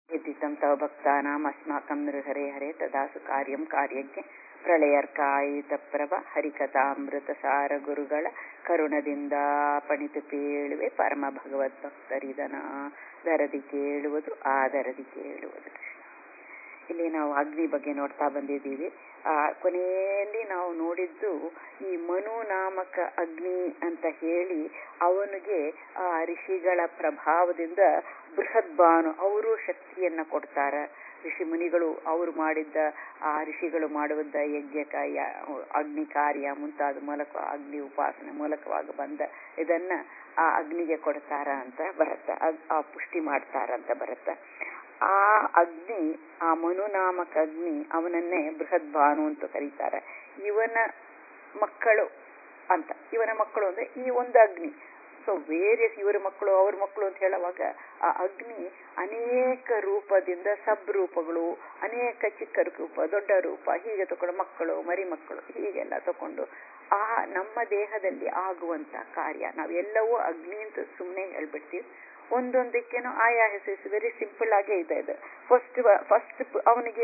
यदितं तव भक्तानाम् अस्माकं नृहरे हरे तदासु ಕಾರ್ಯಂ ಕಾರ್ಯಕ್ಕೆ ಪ್ರಳಯರ್ಕಾಯಿತಪ್ರಭ ಹರಿಕಥಾಮೃತಸಾರ ಗುರುಗಳ ಕರುಣದಿಂದ ಪಣಿತು ಕೇಳುವೆ ಪರಮ ಭಗವದ್ ಭಕ್ತರಿದನ ದರದಿ ಕೇಳುವುದು ಆದರದಿ ಕೇಳುವುದು ಇಲ್ಲಿ ನಾವು ಅಗ್ನಿ ಬಗ್ಗೆ ನೋಡ್ತಾ ಬಂದಿದ್ದೀವಿ ಆ ಕೊನೆಯಲ್ಲಿ ನಾವು ನೋಡಿದ್ದು ಈ ಮನು ನಾಮಕ ಅಗ್ನಿ ಅಂತ ಹೇಳಿ ಅವನಿಗೆ ಆ ಋಷಿಗಳ ಪ್ರಭಾವದಿಂದ ಬೃಹದ್ಬಾನು ಅವರು ಶಕ್ತಿಯನ್ನ ಕೊಡ್ತಾರ ಋಷಿ ಮುನಿಗಳು ಅವರು ಮಾಡಿದ್ದ ಆ ಋಷಿಗಳು ಮಾಡುವುದ ಯಜ್ಞ ಕಾರ್ಯ ಅಗ್ನಿ ಕಾರ್ಯ ಮುಂತಾದ ಮೂಲಕ ಅಗ್ನಿ ಉಪಾಸನೆ ಮೂಲಕವಾಗಿ ಬಂದ ಇದನ್ನ ಆ ಅಗ್ನಿಗೆ ಕೊಡ್ತಾರ ಅಂತ ಬರುತ್ತೆ ಆ ಪುಷ್ಟಿ ಮಾಡ್ತಾರ ಅಂತ ಬರುತ್ತೆ ಆ ಅಗ್ನಿ ಆ ಮನುನಾಮಕ ಅಗ್ನಿ ಅವನನ್ನೇ ಬೃಹತ್ ಭಾನು ಅಂತ ಕರೀತಾರೆ ಇವನ ಮಕ್ಕಳು ಅಂತ ಇವನ ಮಕ್ಕಳು ಅಂದ್ರೆ ಈ ಒಂದು ಅಗ್ನಿ ಸೊ ವೇರಿಯಸ್ ಇವರ ಮಕ್ಕಳು ಅವ್ರ ಮಕ್ಕಳು ಅಂತ ಹೇಳುವಾಗ ಆ ಅಗ್ನಿ ಅನೇಕ ರೂಪದಿಂದ ಸಬ್ ರೂಪಗಳು ಅನೇಕ ಚಿಕ್ಕ ರೂಪ ದೊಡ್ಡ ರೂಪ ಹೀಗೆ ತಗೊಂಡು ಮಕ್ಕಳು ಮರಿ ಮಕ್ಕಳು ಹೀಗೆಲ್ಲ ತಕೊಂಡು ಆ ನಮ್ಮ ದೇಹದಲ್ಲಿ ಆಗುವಂತ ಕಾರ್ಯ ನಾವೆಲ್ಲವೂ ಅಗ್ನಿ ಅಂತ ಸುಮ್ಮನೆ ಹೇಳ್ಬಿಡ್ತೀವಿ ಒಂದೊಂದಕ್ಕೇನು ಆಯಾ ಹೆಸರು ವೆರಿ ಸಿಂಪಲ್ ಆಗೇ ಇದೆ ಇದು ಫಸ್ಟ್ ಫಸ್ಟ್ ಅವನಿಗೆ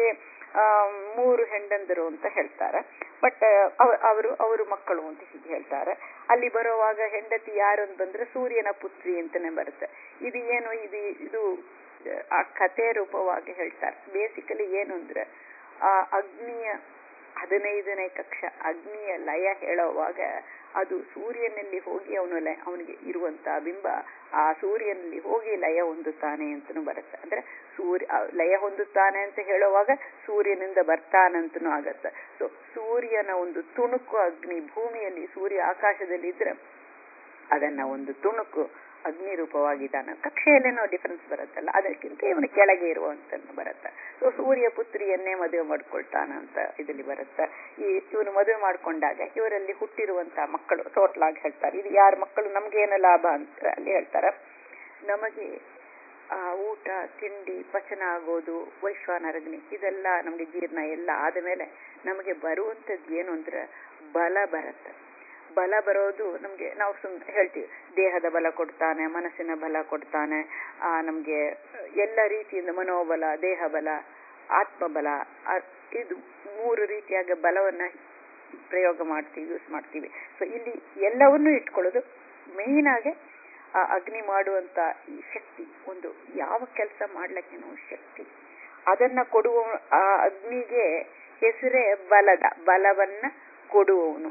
ಮೂರು ಹೆಂಡಂದರು ಅಂತ ಹೇಳ್ತಾರೆ ಬಟ್ ಅವರು ಅವರು ಮಕ್ಕಳು ಅಂತ ಹೀಗೆ ಹೇಳ್ತಾರೆ ಅಲ್ಲಿ ಬರುವಾಗ ಹೆಂಡತಿ ಯಾರು ಅಂತ ಬಂದ್ರೆ ಸೂರ್ಯನ ಪುತ್ರಿ ಅಂತಾನೆ ಬರುತ್ತೆ ಇದು ಏನು ಇದು ಇದು ಆ ಕಥೆ ರೂಪವಾಗಿ ಹೇಳ್ತಾರೆ ಬೇಸಿಕಲಿ ಏನು ಅಂದ್ರೆ ಆ ಅಗ್ನಿಯ ಹದಿನೈದನೇ ಕಕ್ಷ ಅಗ್ನಿಯ ಲಯ ಹೇಳುವಾಗ ಅದು ಸೂರ್ಯನಲ್ಲಿ ಹೋಗಿ ಅವನು ಲಯ ಅವನಿಗೆ ಇರುವಂತ ಬಿಂಬ ಆ ಸೂರ್ಯನಲ್ಲಿ ಹೋಗಿ ಲಯ ಹೊಂದುತ್ತಾನೆ ಅಂತನೂ ಬರುತ್ತೆ ಅಂದ್ರೆ ಸೂರ್ಯ ಲಯ ಹೊಂದುತ್ತಾನೆ ಅಂತ ಹೇಳುವಾಗ ಸೂರ್ಯನಿಂದ ಬರ್ತಾನಂತನೂ ಆಗತ್ತೆ ಸೊ ಸೂರ್ಯನ ಒಂದು ತುಣುಕು ಅಗ್ನಿ ಭೂಮಿಯಲ್ಲಿ ಸೂರ್ಯ ಆಕಾಶದಲ್ಲಿ ಇದ್ರೆ ಅದನ್ನ ಒಂದು ತುಣುಕು ಅಗ್ನಿ ರೂಪವಾಗಿದ್ದಾನ ಕಕ್ಷೆಯಲ್ಲೇನೋ ಡಿಫರೆನ್ಸ್ ಬರುತ್ತಲ್ಲ ಅದಕ್ಕಿಂತ ಇವನು ಕೆಳಗೆ ಇರುವಂತ ಬರುತ್ತೆ ಸೊ ಸೂರ್ಯ ಪುತ್ರಿಯನ್ನೇ ಮದುವೆ ಮಾಡ್ಕೊಳ್ತಾನ ಅಂತ ಇದರಲ್ಲಿ ಬರುತ್ತೆ ಈ ಇವನು ಮದುವೆ ಮಾಡ್ಕೊಂಡಾಗ ಇವರಲ್ಲಿ ಹುಟ್ಟಿರುವಂತ ಮಕ್ಕಳು ಟೋಟಲ್ ಆಗಿ ಹೇಳ್ತಾರೆ ಇದು ಯಾರ ಮಕ್ಕಳು ನಮ್ಗೆ ಏನು ಲಾಭ ಅಂತ ಅಲ್ಲಿ ಹೇಳ್ತಾರ ನಮಗೆ ಆ ಊಟ ತಿಂಡಿ ಪಚನ ಆಗೋದು ವೈಶ್ವಾನರಗ್ನಿ ಇದೆಲ್ಲ ನಮ್ಗೆ ಜೀರ್ಣ ಎಲ್ಲ ಆದ ಮೇಲೆ ನಮಗೆ ಬರುವಂತದ್ದು ಏನು ಅಂದ್ರೆ ಬಲ ಬರುತ್ತೆ ಬಲ ಬರೋದು ನಮ್ಗೆ ನಾವು ಸುಮ್ ಹೇಳ್ತೀವಿ ದೇಹದ ಬಲ ಕೊಡ್ತಾನೆ ಮನಸ್ಸಿನ ಬಲ ಕೊಡ್ತಾನೆ ಆ ನಮ್ಗೆ ಎಲ್ಲ ರೀತಿಯಿಂದ ಮನೋಬಲ ದೇಹ ಬಲ ಆತ್ಮಬಲ ಇದು ಮೂರು ರೀತಿಯಾಗ ಬಲವನ್ನ ಪ್ರಯೋಗ ಮಾಡ್ತೀವಿ ಯೂಸ್ ಮಾಡ್ತೀವಿ ಸೊ ಇಲ್ಲಿ ಎಲ್ಲವನ್ನೂ ಇಟ್ಕೊಳ್ಳೋದು ಮೇನ್ ಆಗಿ ಆ ಅಗ್ನಿ ಮಾಡುವಂತ ಈ ಶಕ್ತಿ ಒಂದು ಯಾವ ಕೆಲಸ ಮಾಡ್ಲಿಕ್ಕೆ ಶಕ್ತಿ ಅದನ್ನ ಕೊಡುವ ಆ ಅಗ್ನಿಗೆ ಹೆಸರೇ ಬಲದ ಬಲವನ್ನ ಕೊಡುವವನು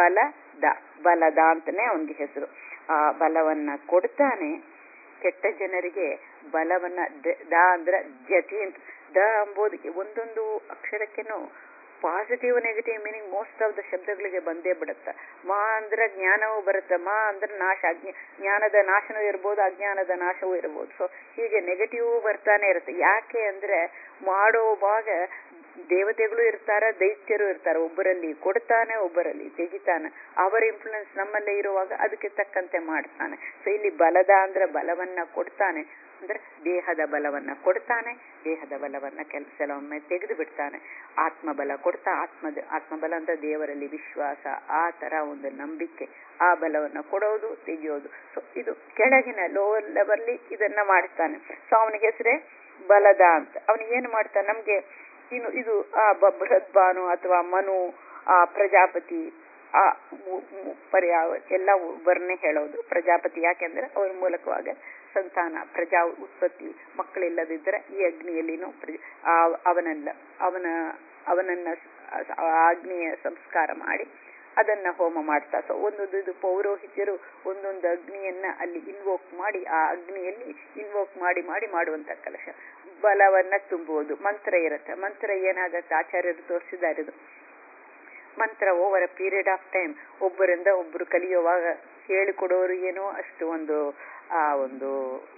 ಬಲದ ಬಲದ ಅಂತಾನೆ ಅವನಿಗೆ ಹೆಸರು ಆ ಬಲವನ್ನ ಕೊಡ್ತಾನೆ ಕೆಟ್ಟ ಜನರಿಗೆ ಬಲವನ್ನ ದ ಅಂದ್ರ ಜತಿ ಅಂತ ದ ಅಂಬೋದಕ್ಕೆ ಒಂದೊಂದು ಅಕ್ಷರಕ್ಕೆನೂ positive negative meaning most of the ಶಬ್ದಗಳಿಗೆ ಬಂದೇ ಬಿಡುತ್ತೆ ಮಾ ಅಂದ್ರೆ ಜ್ಞಾನವೂ ಬರುತ್ತೆ ಮಾ ಅಂದ್ರೆ ನಾಶ ಅಜ್ಞ ಜ್ಞಾನದ ನಾಶನೂ ಇರ್ಬೋದು ಅಜ್ಞಾನದ ನಾಶವೂ ಇರ್ಬೋದು ಸೊ ಹೀಗೆ ನೆಗೆಟಿವ್ ಬರ್ತಾನೆ ಇರುತ್ತೆ ಯಾಕೆ ಅಂದ್ರೆ ಮಾಡುವಾಗ ದೇವತೆಗಳು ಇರ್ತಾರ ದೈತ್ಯರು ಇರ್ತಾರೆ ಒಬ್ಬರಲ್ಲಿ ಕೊಡ್ತಾನೆ ಒಬ್ಬರಲ್ಲಿ ತೆಗಿತಾನೆ ಅವರ ಇನ್ಫ್ಲುಯೆನ್ಸ್ ನಮ್ಮಲ್ಲೇ ಇರುವಾಗ ಅದಕ್ಕೆ ತಕ್ಕಂತೆ ಮಾಡ್ತಾನೆ ಸೊ ಇಲ್ಲಿ ಬಲದ ಅಂದ್ರೆ ಬಲವನ್ನ ಕೊಡ್ತಾನೆ ಅಂದ್ರೆ ದೇಹದ ಬಲವನ್ನ ಕೊಡ್ತಾನೆ ದೇಹದ ಬಲವನ್ನ ಕೆಲಸೊಮ್ಮೆ ತೆಗೆದು ಬಿಡ್ತಾನೆ ಆತ್ಮಬಲ ಕೊಡ್ತಾ ಆತ್ಮದ ಆತ್ಮಬಲ ಅಂದ್ರೆ ದೇವರಲ್ಲಿ ವಿಶ್ವಾಸ ಆ ತರ ಒಂದು ನಂಬಿಕೆ ಆ ಬಲವನ್ನ ಕೊಡೋದು ತೆಗೆಯೋದು ಸೊ ಇದು ಕೆಳಗಿನ ಲೋವರ್ ಲೆವೆಲ್ಲಿ ಇದನ್ನ ಮಾಡ್ತಾನೆ ಸೊ ಅವನಿಗೆ ಹೆಸರೇ ಬಲದ ಅಂತ ಅವನಿಗೆ ಏನು ಮಾಡ್ತಾನೆ ನಮ್ಗೆ ಇನ್ನು ಇದು ಆ ಬೃಹತ್ ಭಾನು ಅಥವಾ ಮನು ಆ ಪ್ರಜಾಪತಿ ಆ ಪರ್ಯಾವ ಎಲ್ಲ ವರ್ಣೆ ಹೇಳೋದು ಪ್ರಜಾಪತಿ ಯಾಕೆಂದ್ರೆ ಅವರ ಮೂಲಕವಾಗ ಸಂತಾನ ಪ್ರಜಾ ಉತ್ಪತ್ತಿ ಮಕ್ಕಳಿಲ್ಲದಿದ್ದರೆ ಈ ಅಗ್ನಿಯಲ್ಲಿನೂ ಅವನಲ್ಲ ಅವನ ಅವನನ್ನ ಅಗ್ನಿಯ ಸಂಸ್ಕಾರ ಮಾಡಿ ಅದನ್ನ ಹೋಮ ಮಾಡ್ತಾ ಸೊ ಒಂದೊಂದು ಇದು ಪೌರೋಹಿತ್ಯರು ಒಂದೊಂದು ಅಗ್ನಿಯನ್ನ ಅಲ್ಲಿ ಇನ್ವೋಕ್ ಮಾಡಿ ಆ ಅಗ್ನಿಯಲ್ಲಿ ಇನ್ವೋಕ್ ಮಾಡಿ ಮಾಡಿ ಮಾಡುವಂತ ಕಲಶ ಬಲವನ್ನ ತುಂಬುವುದು ಮಂತ್ರ ಇರುತ್ತೆ ಮಂತ್ರ ಏನಾಗತ್ತೆ ಆಚಾರ್ಯರು ತೋರಿಸಿದ್ದಾರೆ ಇದು ಮಂತ್ರ over a period of time ಒಬ್ಬರಿಂದ ಒಬ್ಬರು ಕಲಿಯುವಾಗ ಹೇಳಿಕೊಡೋರು ಏನೋ ಅಷ್ಟು ಒಂದು ಆ ಒಂದು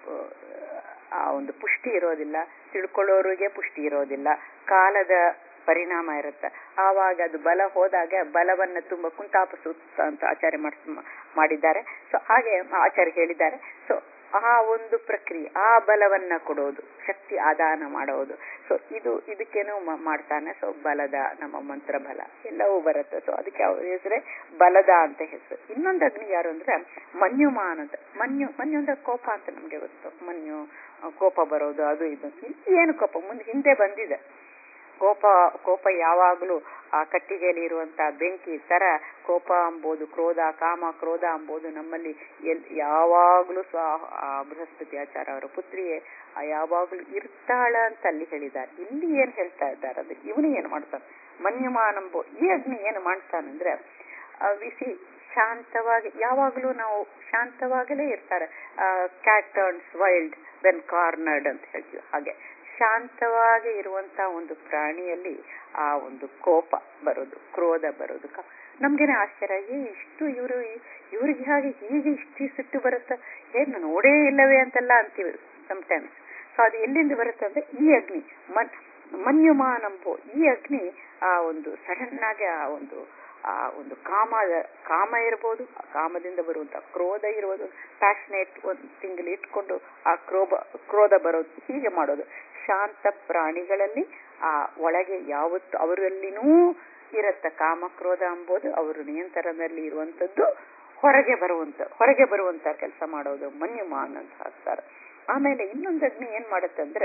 ಆ ಒಂದು ಪುಷ್ಟಿ ಇರೋದಿಲ್ಲ ತಿಳ್ಕೊಳ್ಳೋರಿಗೆ ಪುಷ್ಟಿ ಇರೋದಿಲ್ಲ ಕಾಲದ ಪರಿಣಾಮ ಇರುತ್ತೆ ಆವಾಗ ಅದು ಬಲ ಹೋದಾಗ ಬಲವನ್ನ ತುಂಬ ಕುಂತಾಪ ಸೂಕ್ತ ಅಂತ ಆಚಾರ್ಯ ಮಾಡಿದ್ದಾರೆ ಸೊ ಹಾಗೆ ಆಚಾರ್ಯ ಹೇಳಿದ್ದಾರೆ ಸೊ ಆ ಒಂದು ಪ್ರಕ್ರಿಯೆ ಆ ಬಲವನ್ನ ಕೊಡೋದು ಶಕ್ತಿ ಆದಾನ ಮಾಡೋದು ಸೊ ಇದು ಇದಕ್ಕೇನು ಮ- ಮಾಡ್ತಾನೆ ಸೊ ಬಲದ ನಮ್ಮ ಮಂತ್ರ ಬಲ ಎಲ್ಲವೂ ಬರುತ್ತೆ ಸೊ ಅದಕ್ಕೆ ಅವ್ರ ಹೆಸರೇ ಬಲದ ಅಂತ ಹೆಸರು ಇನ್ನೊಂದು ಅಗ್ನಿ ಯಾರು ಅಂದ್ರೆ ಮನ್ಯುಮಾನ್ ಅಂತ ಮನ್ಯು ಮನ್ಯು ಅಂದ್ರೆ ಕೋಪ ಅಂತ ನಮ್ಗೆ ಗೊತ್ತು ಮನ್ಯು ಆ, ಕೋಪ ಬರೋದು ಅದು ಇದು ಇಲ್ಲಿ ಏನು ಕೋಪ ಮುಂದೆ ಹಿಂದೆ ಬಂದಿದೆ ಕೋಪ ಕೋಪ ಯಾವಾಗಲೂ ಆ ಕಟ್ಟಿಗೆಯಲ್ಲಿ ಇರುವಂತ ಬೆಂಕಿ ತರ ಕೋಪ ಅಂಬೋದು ಕ್ರೋಧ ಕಾಮ ಕ್ರೋಧ ಅಂಬೋದು ನಮ್ಮಲ್ಲಿ ಎಲ್ ಯಾವಾಗಲೂ ಸ್ವ ಆ ಬೃಹಸ್ಪತಿ ಆಚಾರ ಅವರ ಪುತ್ರಿಯೇ ಆ ಯಾವಾಗಲೂ ಇರ್ತಾಳ ಅಂತ ಅಲ್ಲಿ ಹೇಳಿದ್ದಾರೆ ಇಲ್ಲಿ ಏನ್ ಹೇಳ್ತಾ ಇದ್ದಾರೆ ಅದು ಇವನು ಏನ್ ಮಾಡ್ತಾನೆ ಮನ್ಯಮಾನಂಬೋ ಈ ಅಗ್ನಿ ಏನು ಮಾಡ್ತಾನಂದ್ರೆ ಆ ಬಿಸಿ ಶಾಂತವಾಗಿ ಯಾವಾಗಲೂ ನಾವು ಶಾಂತವಾಗಲೇ ಇರ್ತಾರೆ cat turns wild when cornered ಅಂತ ಹೇಳ್ತೀವಿ ಹಾಗೆ ಶಾಂತವಾಗಿ ಇರುವಂತ ಒಂದು ಪ್ರಾಣಿಯಲ್ಲಿ ಆ ಒಂದು ಕೋಪ ಬರೋದು ಕ್ರೋಧ ಬರೋದು ಕ- ನಮ್ಗೇನೆ ಆಶ್ಚರ್ಯ ಏ ಇಷ್ಟು ಇವರು ಇವ್ರಿಗೆ ಹಾಗೆ ಹೀಗೆ ಇಷ್ಟು ಸಿಟ್ಟು ಬರುತ್ತೆ ಏನ್ ನೋಡೇ ಇಲ್ಲವೇ ಅಂತೆಲ್ಲ ಅಂತೀವಿ ಸಮಟೈಮ್ಸ್ ಸೊ ಅದು ಎಲ್ಲಿಂದ ಬರುತ್ತೆ ಅಂದ್ರೆ ಈ ಅಗ್ನಿ ಮನ್ ಮನ್ಯುಮಾನಂಬೋ ಈ ಅಗ್ನಿ ಆ ಒಂದು ಸಡನ್ ಆಗಿ ಆ ಒಂದು ಆ ಒಂದು ಕಾಮ ಕಾಮ ಇರ್ಬೋದು ಆ ಕಾಮದಿಂದ ಬರುವಂತ ಕ್ರೋಧ ಇರ್ಬೋದು ಪ್ಯಾಷನೇಟ್ ಒಂದು ತಿಂಗಳು ಇಟ್ಕೊಂಡು ಆ ಕ್ರೋಧ ಕ್ರೋಧ ಬರೋದು ಹೀಗೆ ಮಾಡೋದು ಶಾಂತ ಪ್ರಾಣಿಗಳಲ್ಲಿ ಆ ಒಳಗೆ ಯಾವತ್ತು ಅವರಲ್ಲಿನೂ ಇರತ್ತ ಕಾಮ ಕ್ರೋಧ ಅಂಬೋದು ಅವರು ನಿಯಂತ್ರಣದಲ್ಲಿ ಇರುವಂತದ್ದು ಹೊರಗೆ ಬರುವಂತ ಹೊರಗೆ ಬರುವಂತ ಕೆಲಸ ಮಾಡೋದು ಮನ್ಯುಮಾನ್ ಅಂತ ಹಾಕ್ತಾರೆ ಆಮೇಲೆ ಇನ್ನೊಂದು ಅಗ್ನಿ ಏನ್ ಮಾಡುತ್ತೆ ಅಂದ್ರೆ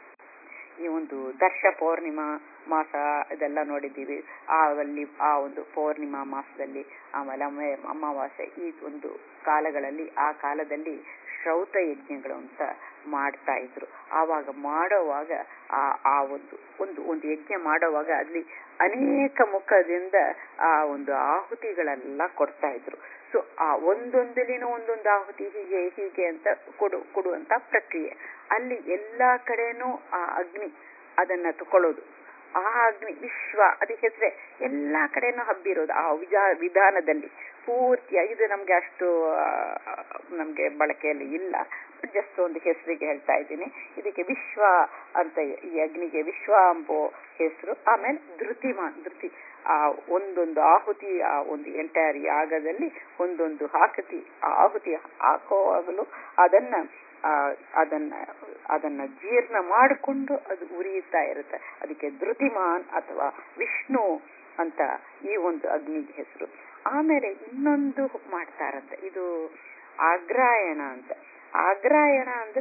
ಈ ಒಂದು ದರ್ಶ ಪೌರ್ಣಿಮಾ ಮಾಸ ಇದೆಲ್ಲ ನೋಡಿದ್ದೀವಿ ಆ ಅಲ್ಲಿ ಆ ಒಂದು ಪೌರ್ಣಿಮಾ ಮಾಸದಲ್ಲಿ ಆಮೇಲೆ ಅಮ- ಅಮಾವಾಸ್ಯೆ ಈ ಒಂದು ಕಾಲಗಳಲ್ಲಿ ಆ ಕಾಲದಲ್ಲಿ ಶ್ರೌತ ಯಜ್ಞಗಳು ಅಂತ ಮಾಡ್ತಾ ಇದ್ರು ಆವಾಗ ಮಾಡೋವಾಗ ಆ ಆ ಒಂದು ಒಂದು ಒಂದು ಯಜ್ಞ ಮಾಡೋವಾಗ ಅಲ್ಲಿ ಅನೇಕ ಮುಖದಿಂದ ಆ ಒಂದು ಆಹುತಿಗಳೆಲ್ಲ ಕೊಡ್ತಾ ಇದ್ರು ಸೊ ಆ ಒಂದೊಂದಲಿನ ಒಂದೊಂದು ಆಹುತಿ ಹೀಗೆ ಹೀಗೆ ಅಂತ ಕೊಡು ಕೊಡುವಂತ ಪ್ರಕ್ರಿಯೆ ಅಲ್ಲಿ ಎಲ್ಲಾ ಕಡೆನೂ ಆ ಅಗ್ನಿ ಅದನ್ನ ತಕೊಳ್ಳೋದು ಆ ಅಗ್ನಿ ವಿಶ್ವ ಅದಕ್ಕೆ ಹೆಸರೇ ಎಲ್ಲಾ ಕಡೆನೂ ಹಬ್ಬಿರೋದು ಆ ವಿಜಾ ವಿಧಾನದಲ್ಲಿ ಪೂರ್ತಿಯಾಗಿ ಇದು ನಮ್ಗೆ ಅಷ್ಟು ಆ, ನಮ್ಗೆ ಬಳಕೆಯಲ್ಲಿ ಇಲ್ಲ ಜಸ್ಟ್ ಒಂದು ಹೆಸರಿಗೆ ಹೇಳ್ತಾ ಇದ್ದೀನಿ ಇದಕ್ಕೆ ವಿಶ್ವ ಅಂತ ಈ ಅಗ್ನಿಗೆ ವಿಶ್ವ ಎಂಬೋ ಹೆಸರು ಆಮೇಲೆ ಧೃತಿಮಾನ್ ಧೃತಿ ಆ ಒಂದೊಂದು ಆಹುತಿ ಆ ಒಂದು ಎಂಟೈರ್ ಯಾಗದಲ್ಲಿ ಒಂದೊಂದು ಆಹುತಿ ಆ ಆಹುತಿ ಹಾಕುವಾಗಲೂ ಅದನ್ನ ಆ, ಅದನ್ನ ಅದನ್ನ ಜೀರ್ಣ ಮಾಡಿಕೊಂಡು ಅದು ಉರಿಯುತ್ತಾ ಇರುತ್ತೆ ಅದಕ್ಕೆ ಧೃತಿಮಾನ್ ಅಥವಾ ವಿಷ್ಣು ಅಂತ ಈ ಒಂದು ಅಗ್ನಿಗೆ ಹೆಸರು ಆಮೇಲೆ ಇನ್ನೊಂದು ಮಾಡ್ತಾರಂತೆ ಇದು ಆಗ್ರಾಯಣ ಅಂತ ಆಗ್ರಾಯಣ ಅಂದ್ರ